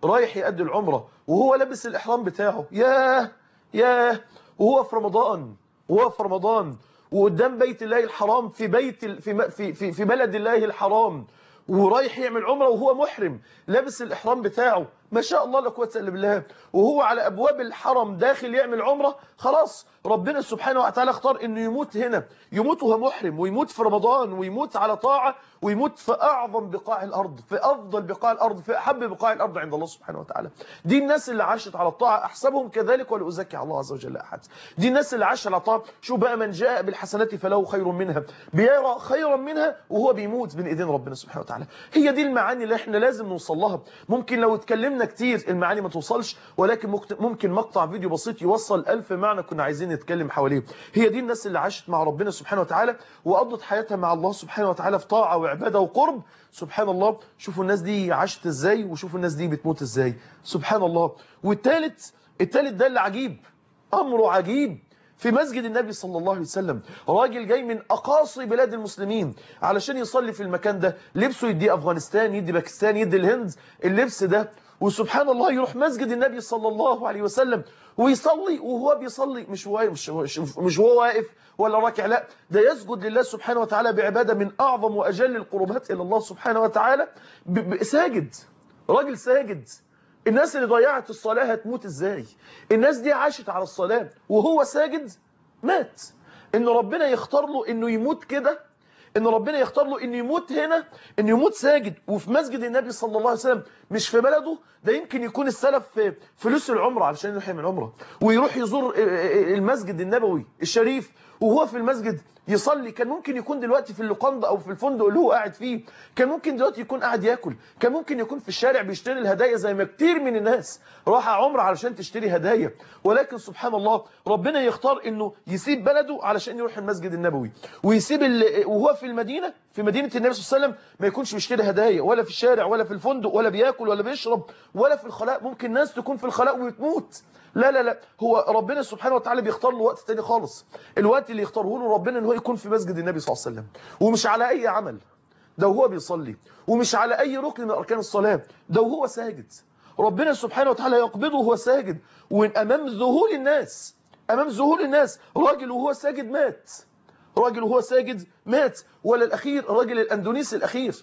رايح يأدي العمرة وهو لابس الإحرام بتاعه ياه ياه وهو في رمضان وهو في رمضان وقدام بيت الله الحرام في بيت ال- في م- في في, في بلد الله الحرام ورايح يعمل عمره وهو محرم لابس الإحرام بتاعه ما شاء الله لا قوه الا بالله وهو على أبواب الحرم داخل يعمل عمرة خلاص ربنا سبحانه وتعالى اختار انه يموت هنا يموت وهو محرم ويموت في رمضان ويموت على طاعة ويموت في أعظم بقاع الأرض في أفضل بقاع الأرض في أحب بقاع الأرض عند الله سبحانه وتعالى دي الناس اللي عاشت على الطاعة أحسبهم كذلك ولا أزكي على الله عز وجل أحد دي الناس اللي عاشت على الطاعة شو بقى من جاء بالحسنات فله خير منها بيرى خيرا منها وهو بيموت بين ايدين ربنا سبحانه وتعالى هي دي المعاني اللي احنا لازم نوصل لها ممكن لو اتكلمنا كتير المعاني ما توصلش ولكن ممكن- ممكن مقطع فيديو بسيط يوصل ألف معنى كنا عايزين نتكلم حواليه هي دي الناس اللي عاشت مع ربنا سبحانه وتعالى وقضت حياتها مع الله سبحانه وتعالى في طاعة وعبادة وقرب سبحان الله شوفوا الناس دي عاشت ازاي وشوفوا الناس دي بتموت ازاي سبحان الله والثالث الثالث ده اللي عجيب أمره عجيب في مسجد النبي صلى الله عليه وسلم راجل جاي من أقاصي بلاد المسلمين علشان يصلي في المكان ده لبسه يدي أفغانستان يدي باكستان يدي الهند اللبس ده وسبحان الله يروح مسجد النبي صلى الله عليه وسلم ويصلي وهو بيصلي مش هو مش مش, مش هو واقف ولا راكع لا ده يسجد لله سبحانه وتعالى بعبادة من أعظم وأجل القربات إلى الله سبحانه وتعالى ب- ب- ساجد راجل ساجد الناس اللي ضيعت الصلاة هتموت ازاي الناس دي عاشت على الصلاة وهو ساجد مات ان ربنا يختار له انه يموت كده ان ربنا يختار له انه يموت هنا انه يموت ساجد وفي مسجد النبي صلى الله عليه وسلم مش في بلده ده يمكن يكون السلف في فلوس العمره علشان يروح يعمل عمره ويروح يزور المسجد النبوي الشريف وهو في المسجد يصلي كان ممكن يكون دلوقتي في اللوكاندا او في الفندق اللي هو قاعد فيه كان ممكن دلوقتي يكون قاعد ياكل كان ممكن يكون في الشارع بيشتري الهدايا زي ما كتير من الناس راح عمره علشان تشتري هدايا ولكن سبحان الله ربنا يختار انه يسيب بلده علشان يروح المسجد النبوي ويسيب ال... وهو في المدينه في مدينه النبي صلى الله عليه وسلم ما يكونش بيشتري هدايا ولا في الشارع ولا في الفندق ولا بياكل ولا بيشرب ولا في الخلاء ممكن ناس تكون في الخلاء وتموت لا لا لا هو ربنا سبحانه وتعالى بيختار له وقت تاني خالص الوقت اللي يختاره له ربنا ان هو يكون في مسجد النبي صلى الله عليه وسلم ومش على اي عمل ده وهو بيصلي ومش على اي ركن من اركان الصلاه ده وهو ساجد ربنا سبحانه وتعالى يقبضه وهو ساجد وامام ذهول الناس امام ذهول الناس راجل وهو ساجد مات راجل وهو ساجد مات ولا الاخير راجل الاندونيسي الاخير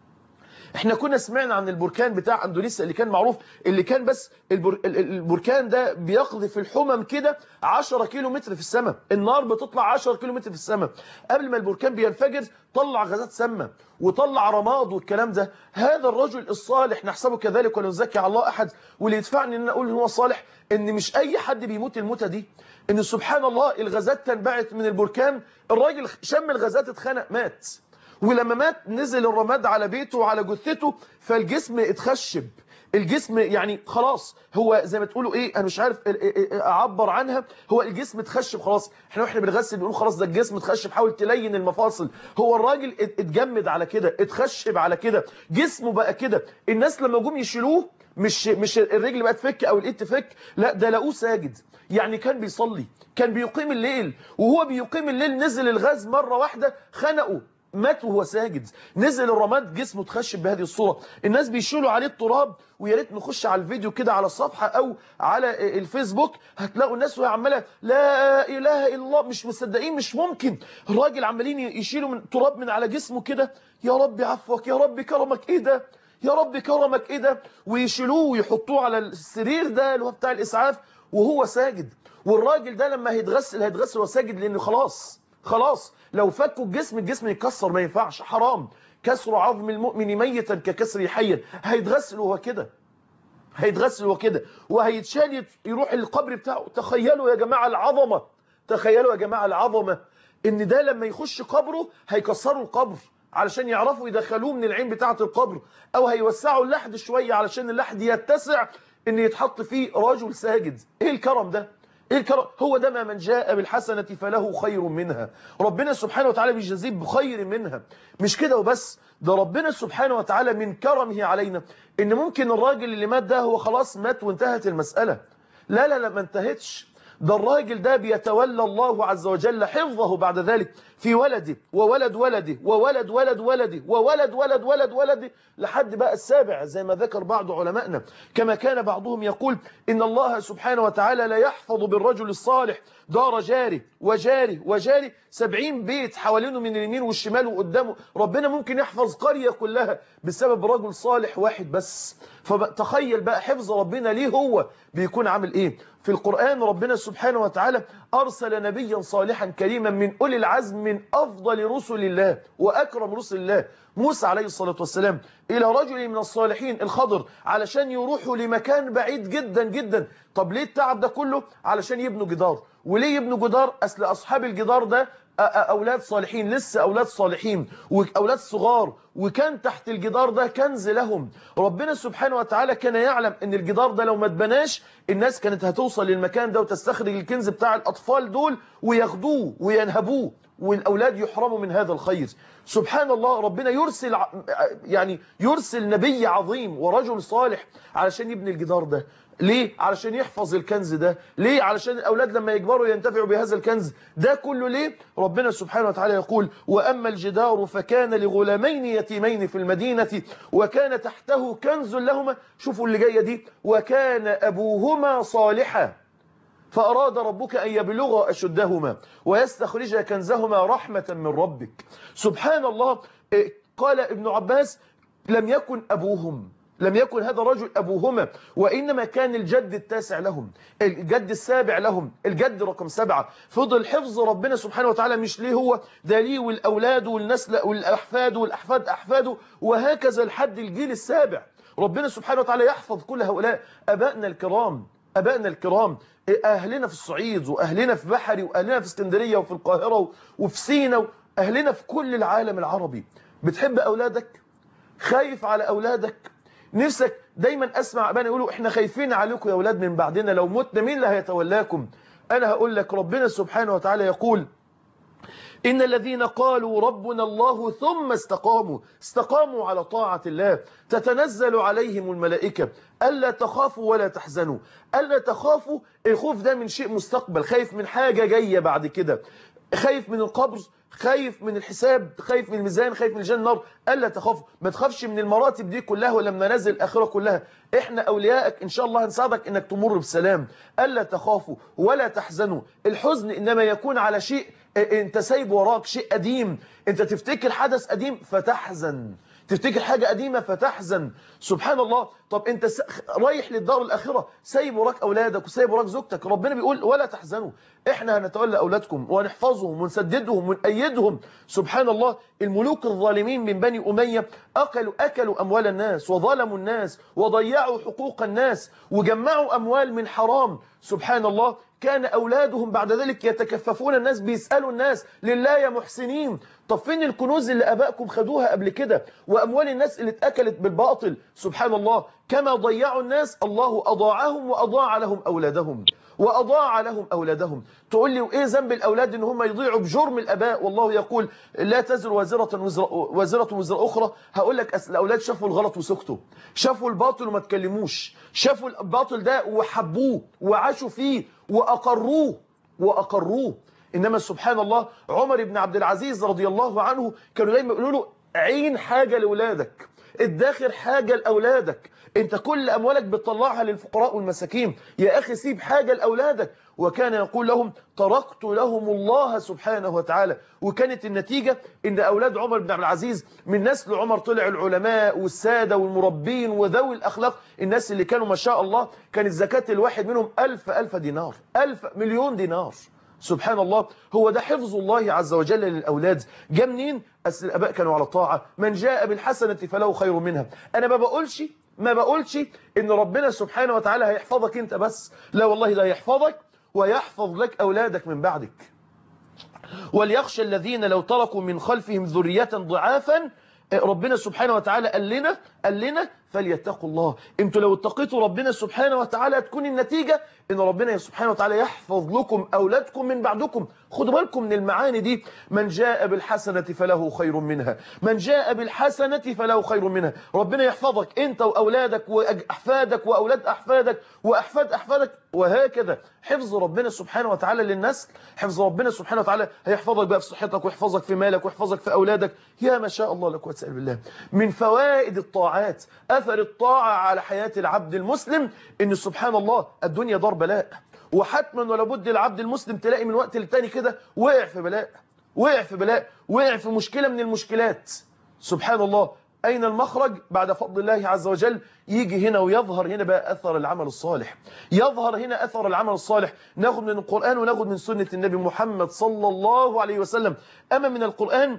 احنا كنا سمعنا عن البركان بتاع اندونيسيا اللي كان معروف اللي كان بس البر... ال- ال- البركان ده بيقذف الحمم كده 10 كيلو متر في السماء النار بتطلع 10 كيلو متر في السماء قبل ما البركان بينفجر طلع غازات سامه وطلع رماد والكلام ده هذا الرجل الصالح نحسبه كذلك ولا نزكي على الله احد واللي يدفعني ان اقول ان هو صالح ان مش اي حد بيموت الموتة دي ان سبحان الله الغازات تنبعث من البركان الراجل شم الغازات اتخنق مات ولما مات نزل الرماد على بيته وعلى جثته فالجسم اتخشب الجسم يعني خلاص هو زي ما تقولوا ايه انا مش عارف ال- ال- ال- اعبر عنها هو الجسم اتخشب خلاص احنا واحنا بنغسل بنقول خلاص ده الجسم اتخشب حاول تلين المفاصل هو الراجل ات- اتجمد على كده اتخشب على كده جسمه بقى كده الناس لما جم يشيلوه مش مش الرجل بقى تفك او الايد تفك لا ده لقوه ساجد يعني كان بيصلي كان بيقيم الليل وهو بيقيم الليل نزل الغاز مره واحده خنقه مات وهو ساجد نزل الرماد جسمه اتخشب بهذه الصورة الناس بيشيلوا عليه التراب ويا ريت نخش على الفيديو كده على الصفحة او على الفيسبوك هتلاقوا الناس وهي عماله لا اله الا الله مش مصدقين مش ممكن الراجل عمالين يشيلوا من تراب من على جسمه كده يا رب عفوك يا رب كرمك ايه ده يا رب كرمك ايه ده ويشيلوه ويحطوه على السرير ده اللي هو بتاع الاسعاف وهو ساجد والراجل ده لما هيتغسل هيتغسل وهو ساجد لانه خلاص خلاص لو فكوا الجسم الجسم يتكسر ما ينفعش حرام كسر عظم المؤمن ميتا ككسر حيا هيتغسل وهو كده هيتغسل وهو كده وهيتشال يت- يروح القبر بتاعه تخيلوا يا جماعة العظمة تخيلوا يا جماعة العظمة ان ده لما يخش قبره هيكسروا القبر علشان يعرفوا يدخلوه من العين بتاعة القبر او هيوسعوا اللحد شوية علشان اللحد يتسع ان يتحط فيه رجل ساجد ايه الكرم ده ايه الكرم هو ده ما من جاء بالحسنة فله خير منها ربنا سبحانه وتعالى بيجازيه بخير منها مش كده وبس ده ربنا سبحانه وتعالى من كرمه علينا ان ممكن الراجل اللي مات ده هو خلاص مات وانتهت المسألة لا لا لا ما انتهتش ده الراجل ده بيتولى الله عز وجل حفظه بعد ذلك في ولده وولد ولده وولد ولد ولده وولد ولد ولد ولده لحد بقى السابع زي ما ذكر بعض علمائنا كما كان بعضهم يقول إن الله سبحانه وتعالى لا يحفظ بالرجل الصالح دار جاره وجاره وجاره سبعين بيت حوالينه من اليمين والشمال وقدامه ربنا ممكن يحفظ قرية كلها بسبب رجل صالح واحد بس فتخيل بقى حفظ ربنا ليه هو بيكون عامل ايه في القرآن ربنا سبحانه وتعالى أرسل نبيا صالحا كريما من أولي العزم من أفضل رسل الله وأكرم رسل الله موسى عليه الصلاة والسلام إلى رجل من الصالحين الخضر علشان يروحوا لمكان بعيد جدا جدا طب ليه التعب ده كله علشان يبنوا جدار وليه يبنوا جدار أصل أصحاب الجدار ده أولاد صالحين لسه أولاد صالحين وأولاد صغار وكان تحت الجدار ده كنز لهم ربنا سبحانه وتعالى كان يعلم ان الجدار ده لو ما اتبناش الناس كانت هتوصل للمكان ده وتستخرج الكنز بتاع الأطفال دول وياخدوه وينهبوه والأولاد يحرموا من هذا الخير سبحان الله ربنا يرسل يعني يرسل نبي عظيم ورجل صالح علشان يبني الجدار ده ليه؟ علشان يحفظ الكنز ده ليه؟ علشان الأولاد لما يكبروا ينتفعوا بهذا الكنز ده كله ليه؟ ربنا سبحانه وتعالى يقول وأما الجدار فكان لغلامين يتيمين في المدينة وكان تحته كنز لهما شوفوا اللي جاية دي وكان أبوهما صالحا فأراد ربك أن يبلغ أشدهما ويستخرج كنزهما رحمة من ربك سبحان الله قال ابن عباس لم يكن أبوهم لم يكن هذا الرجل أبوهما وإنما كان الجد التاسع لهم الجد السابع لهم الجد رقم سبعة فضل حفظ ربنا سبحانه وتعالى مش ليه هو ده ليه والأولاد والنسل والأحفاد والأحفاد أحفاده وهكذا لحد الجيل السابع ربنا سبحانه وتعالى يحفظ كل هؤلاء أبائنا الكرام أبائنا الكرام أهلنا في الصعيد وأهلنا في بحري وأهلنا في اسكندرية وفي القاهرة وفي سينا وأهلنا في كل العالم العربي بتحب أولادك خايف على أولادك نفسك دايما أسمع أبانا يقولوا إحنا خايفين عليكم يا أولاد من بعدنا لو متنا مين اللي هيتولاكم أنا هقول لك ربنا سبحانه وتعالى يقول إن الذين قالوا ربنا الله ثم استقاموا استقاموا على طاعة الله تتنزل عليهم الملائكة ألا تخافوا ولا تحزنوا ألا تخافوا الخوف ده من شيء مستقبل خايف من حاجة جاية بعد كده خايف من القبر خايف من الحساب خايف من الميزان خايف من الجنة النار ألا تخافوا ما تخافش من المراتب دي كلها ولما نزل الآخرة كلها إحنا أوليائك إن شاء الله هنساعدك إنك تمر بسلام ألا تخافوا ولا تحزنوا الحزن إنما يكون على شيء انت سايب وراك شيء قديم انت تفتكر حدث قديم فتحزن تفتكر حاجة قديمة فتحزن سبحان الله طب انت س... رايح للدار الآخرة سايب وراك أولادك وسايب وراك زوجتك ربنا بيقول ولا تحزنوا احنا هنتولى أولادكم ونحفظهم ونسددهم ونأيدهم سبحان الله الملوك الظالمين من بني أمية أكلوا, أكلوا أموال الناس وظلموا الناس وضيعوا حقوق الناس وجمعوا أموال من حرام سبحان الله كان أولادهم بعد ذلك يتكففون الناس بيسألوا الناس لله يا محسنين طب فين الكنوز اللي أبائكم خدوها قبل كده وأموال الناس اللي اتأكلت بالباطل سبحان الله كما ضيعوا الناس الله أضاعهم وأضاع لهم أولادهم وأضاع لهم أولادهم تقول لي وإيه ذنب الأولاد إن هم يضيعوا بجرم الأباء والله يقول لا تزر وزرة وزر, وزرة وزر أخرى هقول لك أصل الأولاد شافوا الغلط وسكتوا شافوا الباطل وما تكلموش شافوا الباطل ده وحبوه وعاشوا فيه وأقروه وأقروه إنما سبحان الله عمر بن عبد العزيز رضي الله عنه كانوا دايما يقولوا له عين حاجة لأولادك ادخر حاجة لأولادك انت كل أموالك بتطلعها للفقراء والمساكين يا أخي سيب حاجة لأولادك وكان يقول لهم تركت لهم الله سبحانه وتعالى وكانت النتيجة ان أولاد عمر بن عبد العزيز من نسل عمر طلع العلماء والسادة والمربين وذوي الأخلاق الناس اللي كانوا ما شاء الله كانت زكاة الواحد منهم ألف ألف دينار ألف مليون دينار سبحان الله هو ده حفظ الله عز وجل للأولاد جاء منين أصل الأباء كانوا على طاعة من جاء بالحسنة فله خير منها أنا ما بقولش ما بقولش إن ربنا سبحانه وتعالى هيحفظك أنت بس لا والله ده يحفظك ويحفظ لك أولادك من بعدك وليخشى الذين لو تركوا من خلفهم ذرية ضعافا ربنا سبحانه وتعالى قال لنا قال لنا فليتقوا الله انتوا لو اتقيتوا ربنا سبحانه وتعالى تكون النتيجة ان ربنا سبحانه وتعالى يحفظ لكم اولادكم من بعدكم خدوا بالكم من المعاني دي من جاء بالحسنة فله خير منها من جاء بالحسنة فله خير منها ربنا يحفظك انت واولادك واحفادك واولاد احفادك واحفاد احفادك وهكذا حفظ ربنا سبحانه وتعالى للنسل حفظ ربنا سبحانه وتعالى هيحفظك بقى في صحتك ويحفظك في مالك ويحفظك في اولادك يا ما شاء الله لا قوه الا بالله من فوائد الطاعات اثر الطاعه على حياه العبد المسلم ان سبحان الله الدنيا دار بلاء وحتما ولا بد العبد المسلم تلاقي من وقت للتاني كده وقع في بلاء وقع في بلاء وقع في مشكله من المشكلات سبحان الله أين المخرج بعد فضل الله عز وجل يجي هنا ويظهر هنا بقى أثر العمل الصالح يظهر هنا أثر العمل الصالح ناخد من القرآن وناخد من سنة النبي محمد صلى الله عليه وسلم أما من القرآن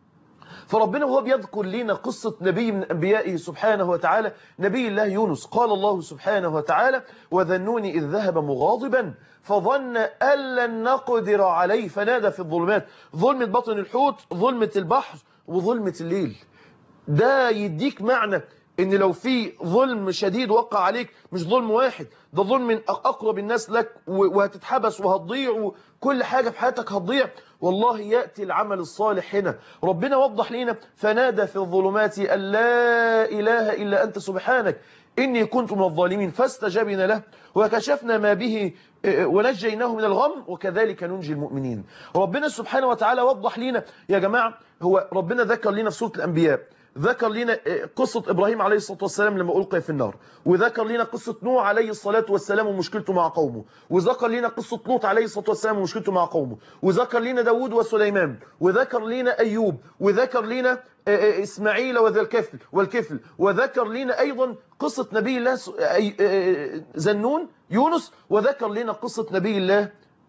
فربنا وهو بيذكر لنا قصة نبي من أنبيائه سبحانه وتعالى نبي الله يونس قال الله سبحانه وتعالى وذنوني إذ ذهب مغاضبا فظن أن لن نقدر عليه فنادى في الظلمات ظلمة بطن الحوت ظلمة البحر وظلمة الليل ده يديك معنى ان لو في ظلم شديد وقع عليك مش ظلم واحد ده ظلم من اقرب الناس لك وهتتحبس وهتضيع وكل حاجة في حياتك هتضيع والله يأتي العمل الصالح هنا ربنا وضح لنا فنادى في الظلمات أن لا إله إلا أنت سبحانك إني كنت من الظالمين فاستجبنا له وكشفنا ما به ونجيناه من الغم وكذلك ننجي المؤمنين ربنا سبحانه وتعالى وضح لنا يا جماعة هو ربنا ذكر لنا في سورة الأنبياء ذكر لنا قصة إبراهيم عليه الصلاة والسلام لما ألقي في النار وذكر لنا قصة نوح عليه الصلاة والسلام ومشكلته مع قومه وذكر لنا قصة لوط عليه الصلاة والسلام ومشكلته مع قومه وذكر لنا داود وسليمان وذكر لنا أيوب وذكر لنا إسماعيل وذا الكفل والكفل وذكر لنا أيضا قصة نبي الله زنون يونس وذكر لنا قصة نبي الله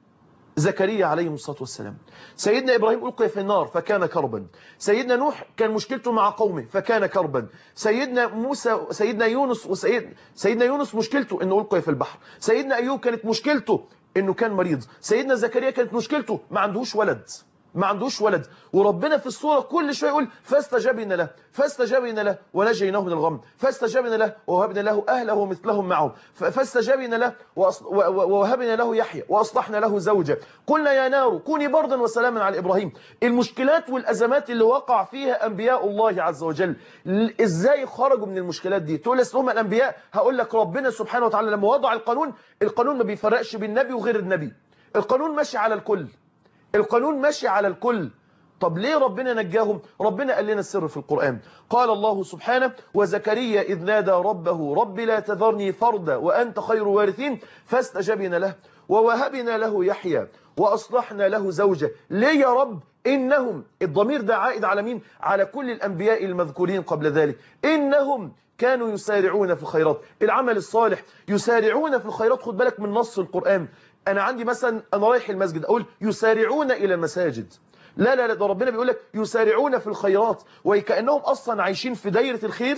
زكريا عليه الصلاة والسلام سيدنا إبراهيم ألقي في النار فكان كربا سيدنا نوح كان مشكلته مع قومه فكان كربا سيدنا موسى سيدنا يونس وسيد سيدنا يونس مشكلته أنه ألقي في البحر سيدنا أيوب كانت مشكلته أنه كان مريض سيدنا زكريا كانت مشكلته ما عندهوش ولد ما عندوش ولد وربنا في الصورة كل شوية يقول فاستجبنا له فاستجبنا له ونجيناه من الغم فاستجبنا له ووهبنا له أهله ومثلهم معهم فاستجبنا له ووهبنا له يحيى وأصلحنا له زوجة قلنا يا نار كوني بردا وسلاما على إبراهيم المشكلات والأزمات اللي وقع فيها أنبياء الله عز وجل إزاي خرجوا من المشكلات دي تقول اسمهم الأنبياء هقول لك ربنا سبحانه وتعالى لما وضع القانون القانون ما بيفرقش بين النبي وغير النبي القانون ماشي على الكل القانون ماشي على الكل طب ليه ربنا نجاهم ربنا قال لنا السر في القرآن قال الله سبحانه وزكريا إذ نادى ربه رب لا تذرني فردا وأنت خير وارثين فاستجبنا له ووهبنا له يحيى وأصلحنا له زوجة ليه يا رب إنهم الضمير ده عائد على مين على كل الأنبياء المذكورين قبل ذلك إنهم كانوا يسارعون في الخيرات العمل الصالح يسارعون في الخيرات خد بالك من نص القرآن أنا عندي مثلا أنا رايح المسجد أقول يسارعون إلى المساجد لا لا لا ده ربنا بيقول لك يسارعون في الخيرات وكأنهم أصلا عايشين في دايرة الخير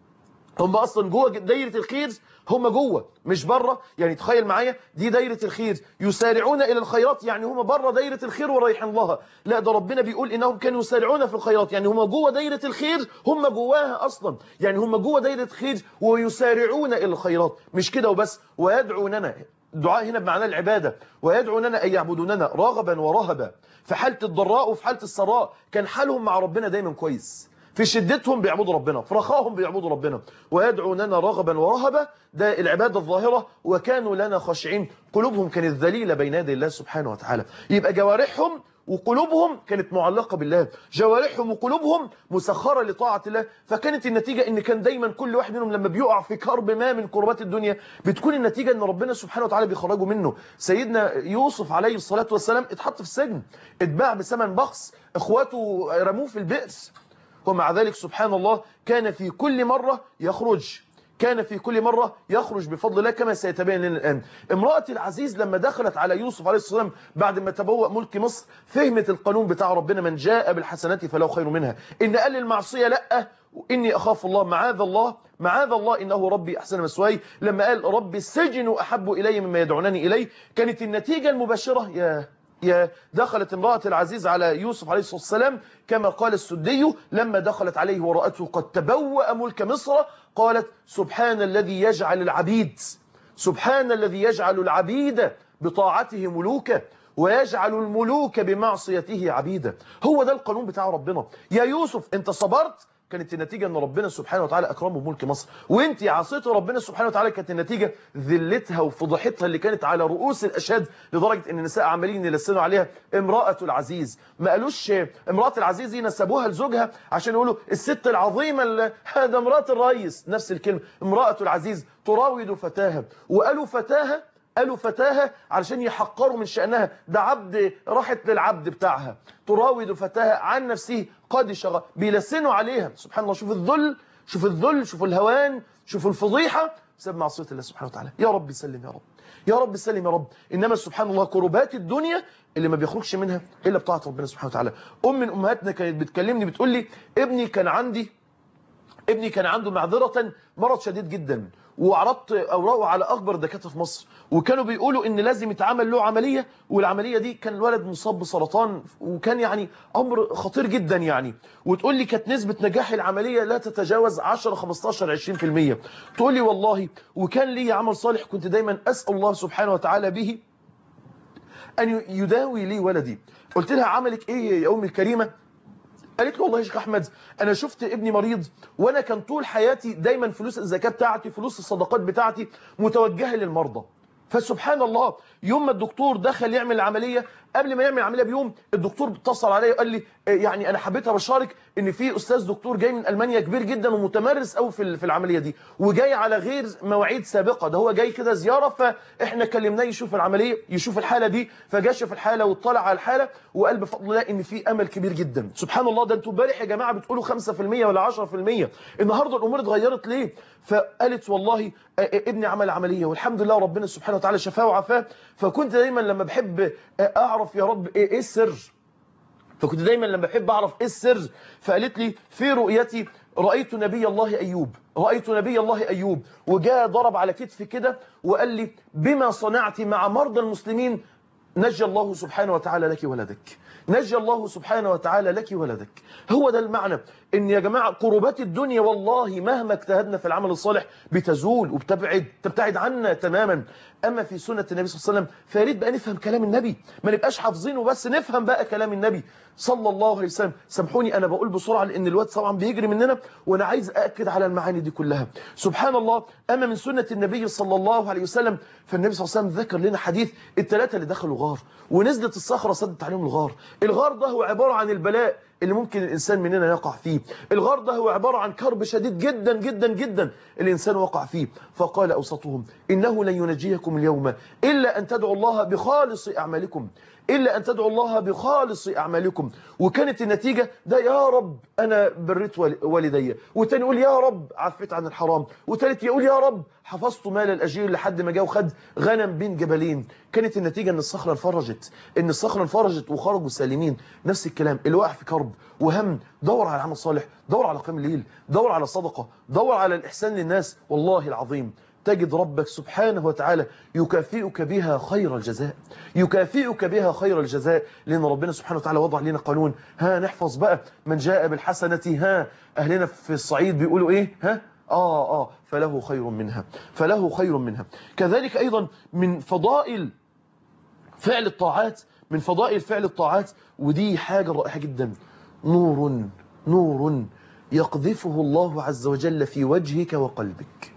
هم أصلا جوه دايرة الخير هم جوه مش بره يعني تخيل معايا دي دايرة الخير يسارعون إلى الخيرات يعني هم بره دايرة الخير ورايحين لها لا ده ربنا بيقول إنهم كانوا يسارعون في الخيرات يعني هم جوه دايرة الخير هم جواها أصلا يعني هم جوه دايرة الخير ويسارعون إلى الخيرات مش كده وبس ويدعوننا الدعاء هنا بمعنى العبادة ويدعوننا أن يعبدوننا رغبا ورهبا في حالة الضراء وفي حالة السراء كان حالهم مع ربنا دايما كويس في شدتهم بيعبدوا ربنا في رخاهم بيعبدوا ربنا ويدعوننا رغبا ورهبا ده العبادة الظاهرة وكانوا لنا خاشعين قلوبهم كانت ذليلة بين يدي الله سبحانه وتعالى يبقى جوارحهم وقلوبهم كانت معلقة بالله جوارحهم وقلوبهم مسخرة لطاعة الله فكانت النتيجة ان كان دايما كل واحد منهم لما بيقع في كرب ما من كربات الدنيا بتكون النتيجة ان ربنا سبحانه وتعالى بيخرجه منه سيدنا يوسف عليه الصلاة والسلام اتحط في السجن اتباع بثمن بخس اخواته رموه في البئر ومع ذلك سبحان الله كان في كل مرة يخرج كان في كل مرة يخرج بفضل الله كما سيتبين لنا الآن امرأة العزيز لما دخلت على يوسف عليه الصلاة والسلام بعد ما تبوأ ملك مصر فهمت القانون بتاع ربنا من جاء بالحسنات فلو خير منها إن قال المعصية لأ إني أخاف الله معاذ الله معاذ الله إنه ربي أحسن مسواي لما قال ربي السجن أحب إلي مما يدعونني إليه كانت النتيجة المباشرة يا يا دخلت امرأة العزيز على يوسف عليه الصلاة والسلام كما قال السدي لما دخلت عليه ورأته قد تبوأ ملك مصر قالت سبحان الذي يجعل العبيد سبحان الذي يجعل العبيد بطاعته ملوكا ويجعل الملوك بمعصيته عبيدا هو ده القانون بتاع ربنا يا يوسف انت صبرت كانت النتيجة ان ربنا سبحانه وتعالى اكرمه بملك مصر وانت عصيت ربنا سبحانه وتعالى كانت النتيجة ذلتها وفضحتها اللي كانت على رؤوس الاشهاد لدرجة ان النساء عمالين يلسنوا عليها امرأة العزيز ما قالوش امرأة العزيز دي نسبوها لزوجها عشان يقولوا الست العظيمة اللي هذا امرأة الرئيس نفس الكلمة امرأة العزيز تراود فتاها وقالوا فتاها قالوا فتاها علشان يحقروا من شأنها ده عبد راحت للعبد بتاعها تراود فتاها عن نفسه قد شغى بيلسنوا عليها سبحان الله شوف الذل شوف الذل شوف الهوان شوف الفضيحة بسبب معصية الله سبحانه وتعالى يا رب سلم يا رب يا رب سلم يا رب إنما سبحان الله كربات الدنيا اللي ما بيخرجش منها إلا بطاعة ربنا سبحانه وتعالى أم من أمهاتنا كانت بتكلمني بتقول لي ابني كان عندي ابني كان عنده معذرة مرض شديد جدا وعرضت اوراقه على اكبر دكاتره في مصر وكانوا بيقولوا ان لازم يتعمل له عمليه والعمليه دي كان الولد مصاب بسرطان وكان يعني امر خطير جدا يعني وتقول لي كانت نسبه نجاح العمليه لا تتجاوز 10 15 20% تقول لي والله وكان لي عمل صالح كنت دايما اسال الله سبحانه وتعالى به ان يداوي لي ولدي قلت لها عملك ايه يا امي الكريمه قالت له والله يا شيخ احمد انا شفت ابني مريض وانا كان طول حياتي دايما فلوس الزكاه بتاعتي فلوس الصدقات بتاعتي متوجهه للمرضى فسبحان الله يوم ما الدكتور دخل يعمل العمليه قبل ما يعمل العمليه بيوم الدكتور اتصل عليا وقال لي يعني انا حبيت ابشرك ان في استاذ دكتور جاي من المانيا كبير جدا ومتمرس قوي في في العمليه دي وجاي على غير مواعيد سابقه ده هو جاي كده زياره فاحنا كلمناه يشوف العمليه يشوف الحاله دي فجا شاف الحاله واطلع على الحاله وقال بفضل الله ان في امل كبير جدا سبحان الله ده انتوا امبارح يا جماعه بتقولوا 5% ولا 10% النهارده الامور اتغيرت ليه فقالت والله ابني عمل عمليه والحمد لله ربنا سبحانه وتعالى شفاه وعافاه فكنت دايما لما بحب اعرف يا رب ايه السر فكنت دايما لما بحب اعرف ايه السر فقالت لي في رؤيتي رأيت نبي الله أيوب رأيت نبي الله أيوب وجاء ضرب على كتفي كده وقال لي بما صنعت مع مرضى المسلمين نجى الله سبحانه وتعالى لك ولدك نجى الله سبحانه وتعالى لك ولدك هو ده المعنى ان يا جماعة قربات الدنيا والله مهما اجتهدنا في العمل الصالح بتزول وبتبعد تبتعد عنا تماما اما في سنة النبي صلى الله عليه وسلم فياريت بقى نفهم كلام النبي ما نبقاش حافظينه بس نفهم بقى كلام النبي صلى الله عليه وسلم سامحوني انا بقول بسرعة لان الوقت طبعا بيجري مننا وانا عايز ااكد على المعاني دي كلها سبحان الله اما من سنة النبي صلى الله عليه وسلم فالنبي صلى الله عليه وسلم ذكر لنا حديث الثلاثة اللي دخلوا غار ونزلت الصخرة سدت عليهم الغار الغار ده هو عبارة عن البلاء اللي ممكن الإنسان مننا يقع فيه الغار ده هو عبارة عن كرب شديد جدا جدا جدا الإنسان وقع فيه فقال أوسطهم إنه لن ينجيكم اليوم إلا أن تدعوا الله بخالص أعمالكم إلا أن تدعوا الله بخالص أعمالكم وكانت النتيجة ده يا رب أنا بريت والدي وتاني يقول يا رب عفيت عن الحرام وتالت يقول يا رب حفظت مال الأجير لحد ما جاء وخد غنم بين جبلين كانت النتيجة أن الصخرة انفرجت أن الصخرة انفرجت وخرجوا سالمين نفس الكلام اللي واقع في كرب وهم دور على عمل صالح دور على قيام الليل دور على صدقة دور على الإحسان للناس والله العظيم تجد ربك سبحانه وتعالى يكافئك بها خير الجزاء يكافئك بها خير الجزاء لأن ربنا سبحانه وتعالى وضع لنا قانون ها نحفظ بقى من جاء بالحسنة ها أهلنا في الصعيد بيقولوا إيه ها آه آه فله خير منها فله خير منها كذلك أيضا من فضائل فعل الطاعات من فضائل فعل الطاعات ودي حاجة رائعة جدا نور نور يقذفه الله عز وجل في وجهك وقلبك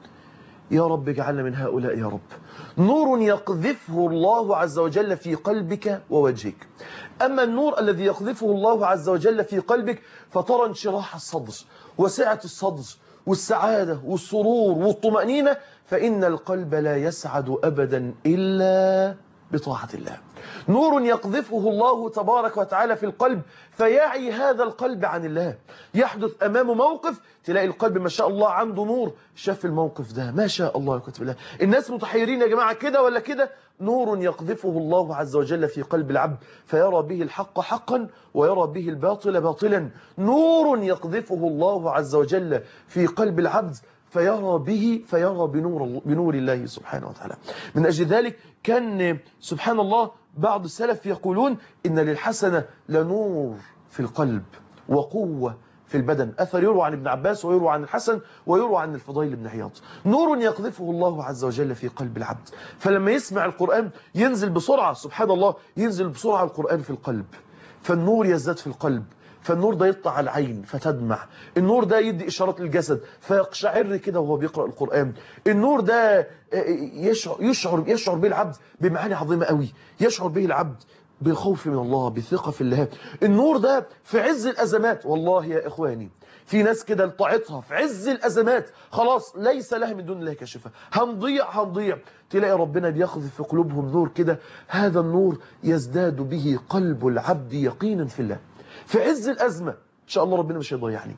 يا رب اجعلنا من هؤلاء يا رب نور يقذفه الله عز وجل في قلبك ووجهك أما النور الذي يقذفه الله عز وجل في قلبك فترى انشراح الصدر وسعة الصدر والسعادة والسرور والطمأنينة فإن القلب لا يسعد أبدا إلا بطاعة الله نور يقذفه الله تبارك وتعالى في القلب فيعي هذا القلب عن الله يحدث أمامه موقف تلاقي القلب ما شاء الله عنده نور شاف الموقف ده ما شاء الله يكتب الله الناس متحيرين يا جماعة كده ولا كده نور يقذفه الله عز وجل في قلب العبد فيرى به الحق حقا ويرى به الباطل باطلا نور يقذفه الله عز وجل في قلب العبد فيرى به فيرى بنور, بنور الله سبحانه وتعالى من أجل ذلك كان سبحان الله بعض السلف يقولون إن للحسنة لنور في القلب وقوة في البدن أثر يروى عن ابن عباس ويروى عن الحسن ويروى عن الفضيل بن عياض نور يقذفه الله عز وجل في قلب العبد فلما يسمع القرآن ينزل بسرعة سبحان الله ينزل بسرعة القرآن في القلب فالنور يزداد في القلب فالنور ده يطلع على العين فتدمع النور ده يدي إشارات للجسد فيقشعر كده وهو بيقرأ القرآن النور ده يشعر, يشعر, يشعر به العبد بمعاني عظيمة قوي يشعر به العبد بالخوف من الله بالثقة في الله النور ده في عز الأزمات والله يا إخواني في ناس كده لطاعتها في عز الأزمات خلاص ليس لها من دون الله كشفة هنضيع هنضيع تلاقي ربنا بياخذ في قلوبهم نور كده هذا النور يزداد به قلب العبد يقينا في الله في عز الأزمة إن شاء الله ربنا مش هيضيعني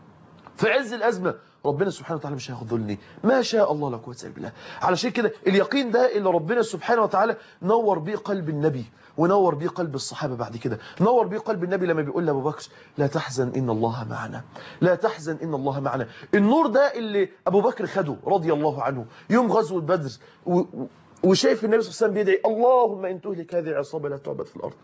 في عز الأزمة ربنا سبحانه وتعالى مش هيخذلني ما شاء الله لا قوه الا بالله علشان كده اليقين ده اللي ربنا سبحانه وتعالى نور بيه قلب النبي ونور بيه قلب الصحابه بعد كده نور بيه قلب النبي لما بيقول لابو بكر لا تحزن ان الله معنا لا تحزن ان الله معنا النور ده اللي ابو بكر خده رضي الله عنه يوم غزوه بدر و وشايف النبي صلى الله عليه وسلم بيدعي اللهم ان تهلك هذه العصابه لا تعبد في الارض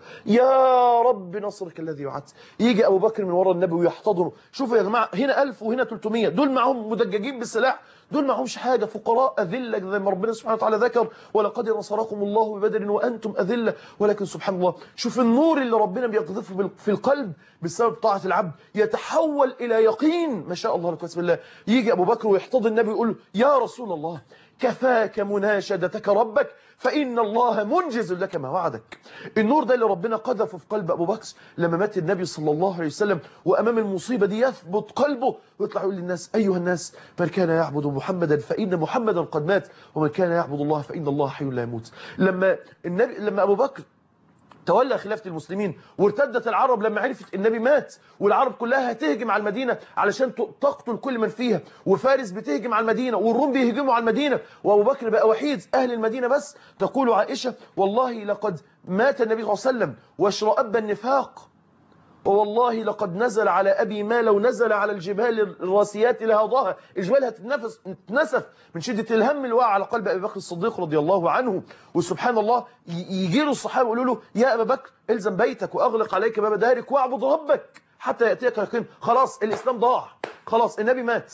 يا رب نصرك الذي وعدت يجي ابو بكر من ورا النبي ويحتضنه شوفوا يا جماعه هنا 1000 وهنا 300 دول معهم مدججين بالسلاح دول معهمش حاجه فقراء اذله زي ما ربنا سبحانه وتعالى ذكر ولقد نصركم الله ببدر وانتم اذله ولكن سبحان الله شوف النور اللي ربنا بيقذفه في القلب بسبب طاعه العبد يتحول الى يقين ما شاء الله لا قوه بالله يجي ابو بكر ويحتضن النبي ويقول له يا رسول الله كفاك مناشدتك ربك فإن الله منجز لك ما وعدك النور ده اللي ربنا قذفه في قلب أبو بكر لما مات النبي صلى الله عليه وسلم وأمام المصيبة دي يثبت قلبه ويطلع يقول للناس أيها الناس من كان يعبد محمدا فإن محمدا قد مات ومن كان يعبد الله فإن الله حي لا يموت لما النبي لما أبو بكر تولى خلافة المسلمين وارتدت العرب لما عرفت النبي مات والعرب كلها هتهجم على المدينة علشان تقتل كل من فيها وفارس بتهجم على المدينة والروم بيهجموا على المدينة وأبو بكر بقى وحيد أهل المدينة بس تقول عائشة والله لقد مات النبي صلى الله عليه وسلم واشرأب النفاق ووالله لقد نزل على أبي ما لو نزل على الجبال الراسيات لهضاها الجبال هتتنفس تتنسف من شدة الهم اللي وقع على قلب أبي بكر الصديق رضي الله عنه وسبحان الله يجي له الصحابة يقولوا له يا أبا بكر الزم بيتك وأغلق عليك باب دارك واعبد ربك حتى يأتيك يقين خلاص الإسلام ضاع خلاص النبي مات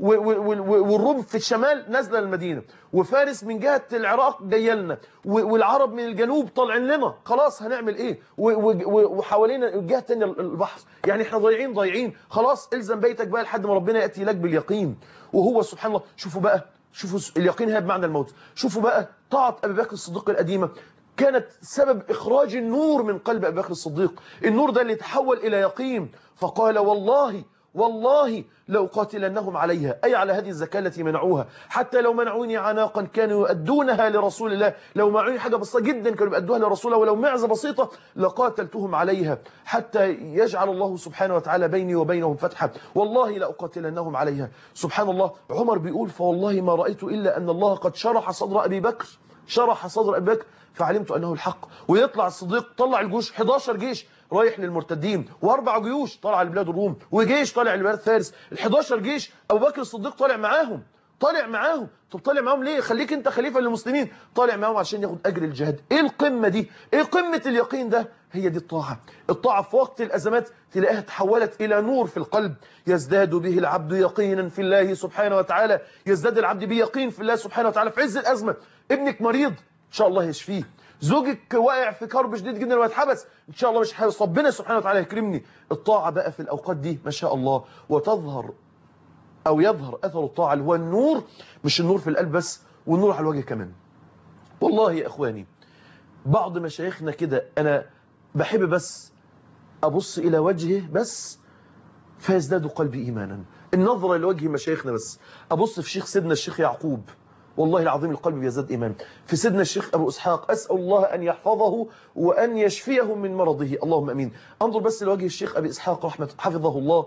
والروم في الشمال نازله المدينه وفارس من جهه العراق جايه لنا والعرب من الجنوب طالعين لنا خلاص هنعمل ايه وحوالينا الجهه الثانيه البحر يعني احنا ضايعين ضايعين خلاص الزم بيتك بقى لحد ما ربنا ياتي لك باليقين وهو سبحان الله شوفوا بقى شوفوا اليقين هي بمعنى الموت شوفوا بقى طاعه ابي بكر الصديق القديمه كانت سبب إخراج النور من قلب أبي بكر الصديق النور ده اللي تحول إلى يقين فقال والله والله لأقاتلنهم عليها أي على هذه الزكاة التي منعوها حتى لو منعوني عناقا كانوا يؤدونها لرسول الله لو منعوني حاجة بسيطة جدا كانوا يؤدوها لرسول الله ولو معزة بسيطة لقاتلتهم عليها حتى يجعل الله سبحانه وتعالى بيني وبينهم فتحا والله لأقاتلنهم عليها سبحان الله عمر بيقول فوالله ما رأيت إلا أن الله قد شرح صدر أبي بكر شرح صدر أبي بكر فعلمت أنه الحق ويطلع الصديق طلع الجيوش 11 جيش رايح للمرتدين واربع جيوش طالعه لبلاد الروم وجيش طالع لبلاد فارس ال11 جيش ابو بكر الصديق طالع معاهم طالع معاهم طب طالع معاهم ليه خليك انت خليفه للمسلمين طالع معاهم عشان ياخد اجر الجهاد ايه القمه دي ايه قمه اليقين ده هي دي الطاعه الطاعه في وقت الازمات تلاقيها تحولت الى نور في القلب يزداد به العبد يقينا في الله سبحانه وتعالى يزداد العبد به يقين في الله سبحانه وتعالى في عز الازمه ابنك مريض ان شاء الله يشفيه زوجك واقع في كرب شديد جدا ويتحبس ان شاء الله مش حابس ربنا سبحانه وتعالى يكرمني الطاعه بقى في الاوقات دي ما شاء الله وتظهر او يظهر اثر الطاعه اللي هو النور مش النور في القلب بس والنور على الوجه كمان والله يا اخواني بعض مشايخنا كده انا بحب بس ابص الى وجهه بس فيزداد قلبي ايمانا النظره لوجه مشايخنا بس ابص في شيخ سيدنا الشيخ يعقوب والله العظيم القلب بيزداد إيمان في سيدنا الشيخ أبو إسحاق أسأل الله أن يحفظه وأن يشفيه من مرضه اللهم أمين انظر بس لوجه الشيخ أبي إسحاق رحمة حفظه الله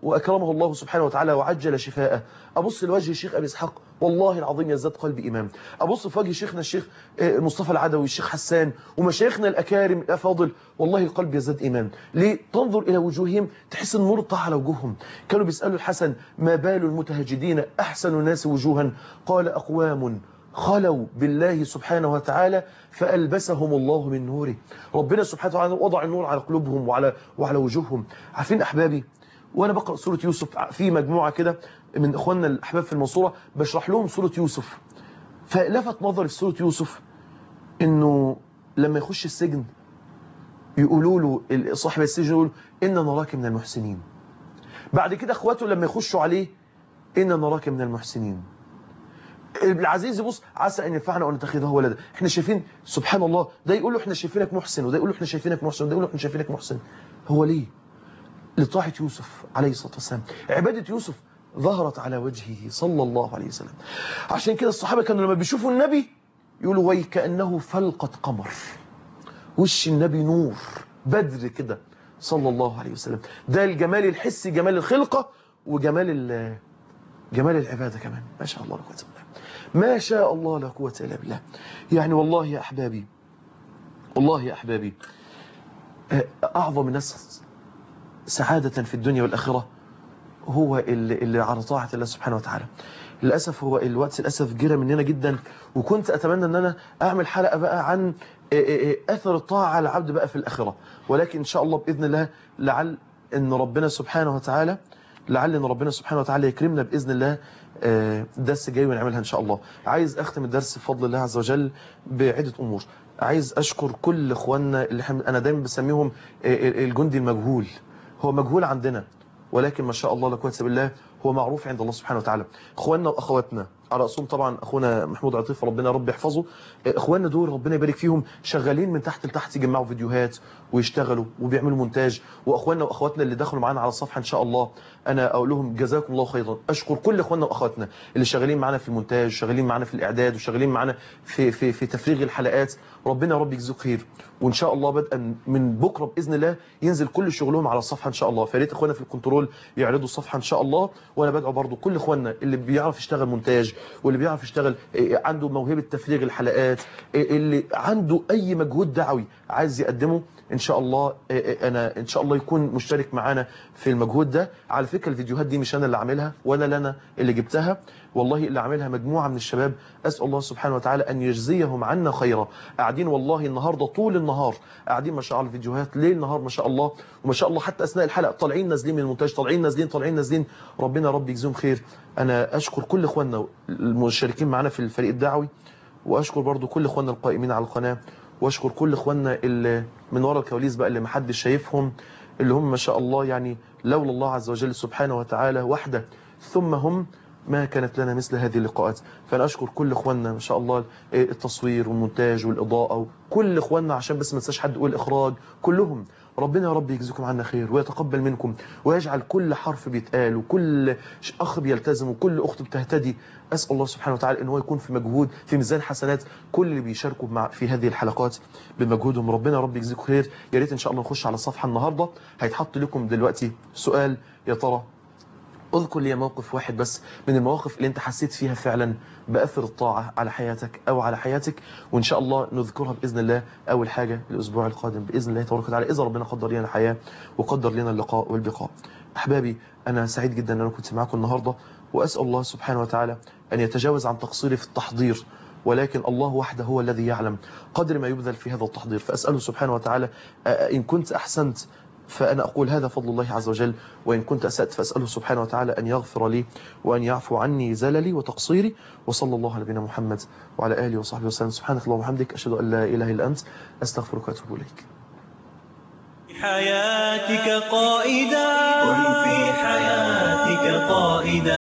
وأكرمه الله سبحانه وتعالى وعجل شفاءه أبص لوجه الشيخ أبي إسحاق والله العظيم يزداد قلبي إيمان أبص في وجه شيخنا الشيخ آه، مصطفى العدوي الشيخ حسان ومشايخنا الأكارم الأفاضل والله القلب يزداد إيمان ليه تنظر إلى وجوههم تحس النور طاح على وجوههم كانوا بيسألوا الحسن ما بال المتهجدين أحسن الناس وجوها قال أقوام خلوا بالله سبحانه وتعالى فألبسهم الله من نوره ربنا سبحانه وتعالى وضع النور على قلوبهم وعلى وعلى وجوههم عارفين أحبابي وأنا بقرأ سورة يوسف في مجموعة كده من إخواننا الأحباب في المنصورة بشرح لهم سورة يوسف فلفت نظري في سورة يوسف إنه لما يخش السجن يقولوا له صاحب السجن يقول إن نراك من المحسنين بعد كده اخواته لما يخشوا عليه إن نراك من المحسنين العزيز يبص عسى ان ينفعنا وان نتخذه ولدا احنا شايفين سبحان الله ده يقول له احنا شايفينك محسن وده يقول له احنا شايفينك محسن وده يقول له احنا شايفينك محسن هو ليه لطاعة يوسف عليه الصلاة والسلام عبادة يوسف ظهرت على وجهه صلى الله عليه وسلم عشان كده الصحابة كانوا لما بيشوفوا النبي يقولوا وي كأنه فلقة قمر وش النبي نور بدر كده صلى الله عليه وسلم ده الجمال الحسي جمال الخلقة وجمال ال- جمال العبادة كمان ما شاء الله لا قوة إلا بالله ما شاء الله لا قوة إلا بالله يعني والله يا أحبابي والله يا أحبابي آه، أعظم الناس سعادة في الدنيا والآخرة هو اللي, اللي على طاعة الله سبحانه وتعالى للأسف هو الوقت للأسف جرى مننا جدا وكنت أتمنى أن أنا أعمل حلقة بقى عن آه، آه، آه، أثر الطاعة على العبد بقى في الآخرة ولكن إن شاء الله بإذن الله لعل أن ربنا سبحانه وتعالى لعل ان ربنا سبحانه وتعالى يكرمنا باذن الله آه، درس جاي ونعملها ان شاء الله عايز اختم الدرس بفضل الله عز وجل بعده امور عايز اشكر كل اخواننا اللي احنا انا دايما بسميهم آه، الجندي المجهول هو مجهول عندنا ولكن ما شاء الله لا قوه الا بالله هو معروف عند الله سبحانه وتعالى اخواننا واخواتنا على راسهم طبعا اخونا محمود عطيف ربنا رب يحفظه اخواننا دول ربنا يبارك فيهم شغالين من تحت لتحت يجمعوا فيديوهات ويشتغلوا وبيعملوا مونتاج واخواننا واخواتنا اللي دخلوا معانا على الصفحه ان شاء الله انا اقول لهم جزاكم الله خيرا اشكر كل اخواننا واخواتنا اللي شغالين معانا في المونتاج شغالين معانا في الاعداد وشغالين معانا في في في تفريغ الحلقات ربنا يا رب يجزيك خير وان شاء الله بدءا من بكره باذن الله ينزل كل شغلهم على الصفحه ان شاء الله فيا ريت اخواننا في الكنترول يعرضوا الصفحه ان شاء الله وانا بدعو برضو كل اخواننا اللي بيعرف يشتغل مونتاج واللي بيعرف يشتغل إيه، عنده موهبه تفريغ الحلقات إيه، اللي عنده اي مجهود دعوي عايز يقدمه ان شاء الله إيه، انا ان شاء الله يكون مشترك معانا في المجهود ده على فكره الفيديوهات دي مش انا اللي عاملها ولا انا اللي جبتها والله اللي عاملها مجموعه من الشباب اسال الله سبحانه وتعالى ان يجزيهم عنا خيرا قاعدين والله النهارده طول النهار قاعدين ما شاء الله الفيديوهات ليل نهار ما شاء الله وما شاء الله حتى اثناء الحلقه طالعين نازلين من المونتاج طالعين نازلين طالعين نازلين ربنا رب يجزيهم خير انا اشكر كل اخواننا المشاركين معنا في الفريق الدعوي واشكر برضو كل اخواننا القائمين على القناه واشكر كل اخواننا اللي من ورا الكواليس بقى اللي محدش شايفهم اللي هم ما شاء الله يعني لولا الله عز وجل سبحانه وتعالى وحده ثم هم ما كانت لنا مثل هذه اللقاءات فانا اشكر كل اخواننا ما شاء الله التصوير والمونتاج والاضاءه وكل اخواننا عشان بس ما انساش حد يقول اخراج كلهم ربنا يا رب يجزيكم عنا خير ويتقبل منكم ويجعل كل حرف بيتقال وكل اخ بيلتزم وكل اخت بتهتدي اسال الله سبحانه وتعالى ان هو يكون في مجهود في ميزان حسنات كل اللي بيشاركوا مع في هذه الحلقات بمجهودهم ربنا يا رب يجزيكم خير يا ريت ان شاء الله نخش على الصفحه النهارده هيتحط لكم دلوقتي سؤال يا ترى اذكر لي موقف واحد بس من المواقف اللي انت حسيت فيها فعلا بأثر الطاعة على حياتك او على حياتك وان شاء الله نذكرها بإذن الله اول حاجة الاسبوع القادم بإذن الله تبارك وتعالى اذا ربنا قدر لنا الحياة وقدر لنا اللقاء والبقاء احبابي انا سعيد جدا ان انا كنت معاكم النهاردة واسأل الله سبحانه وتعالى ان يتجاوز عن تقصيري في التحضير ولكن الله وحده هو الذي يعلم قدر ما يبذل في هذا التحضير فأسأله سبحانه وتعالى إن كنت أحسنت فأنا أقول هذا فضل الله عز وجل وإن كنت أسأت فأسأله سبحانه وتعالى أن يغفر لي وأن يعفو عني زللي وتقصيري وصلى الله على نبينا محمد وعلى آله وصحبه وسلم سبحانك اللهم وبحمدك أشهد أن لا إله إلا أنت أستغفرك وأتوب إليك حياتك قائدا كن في حياتك قائدا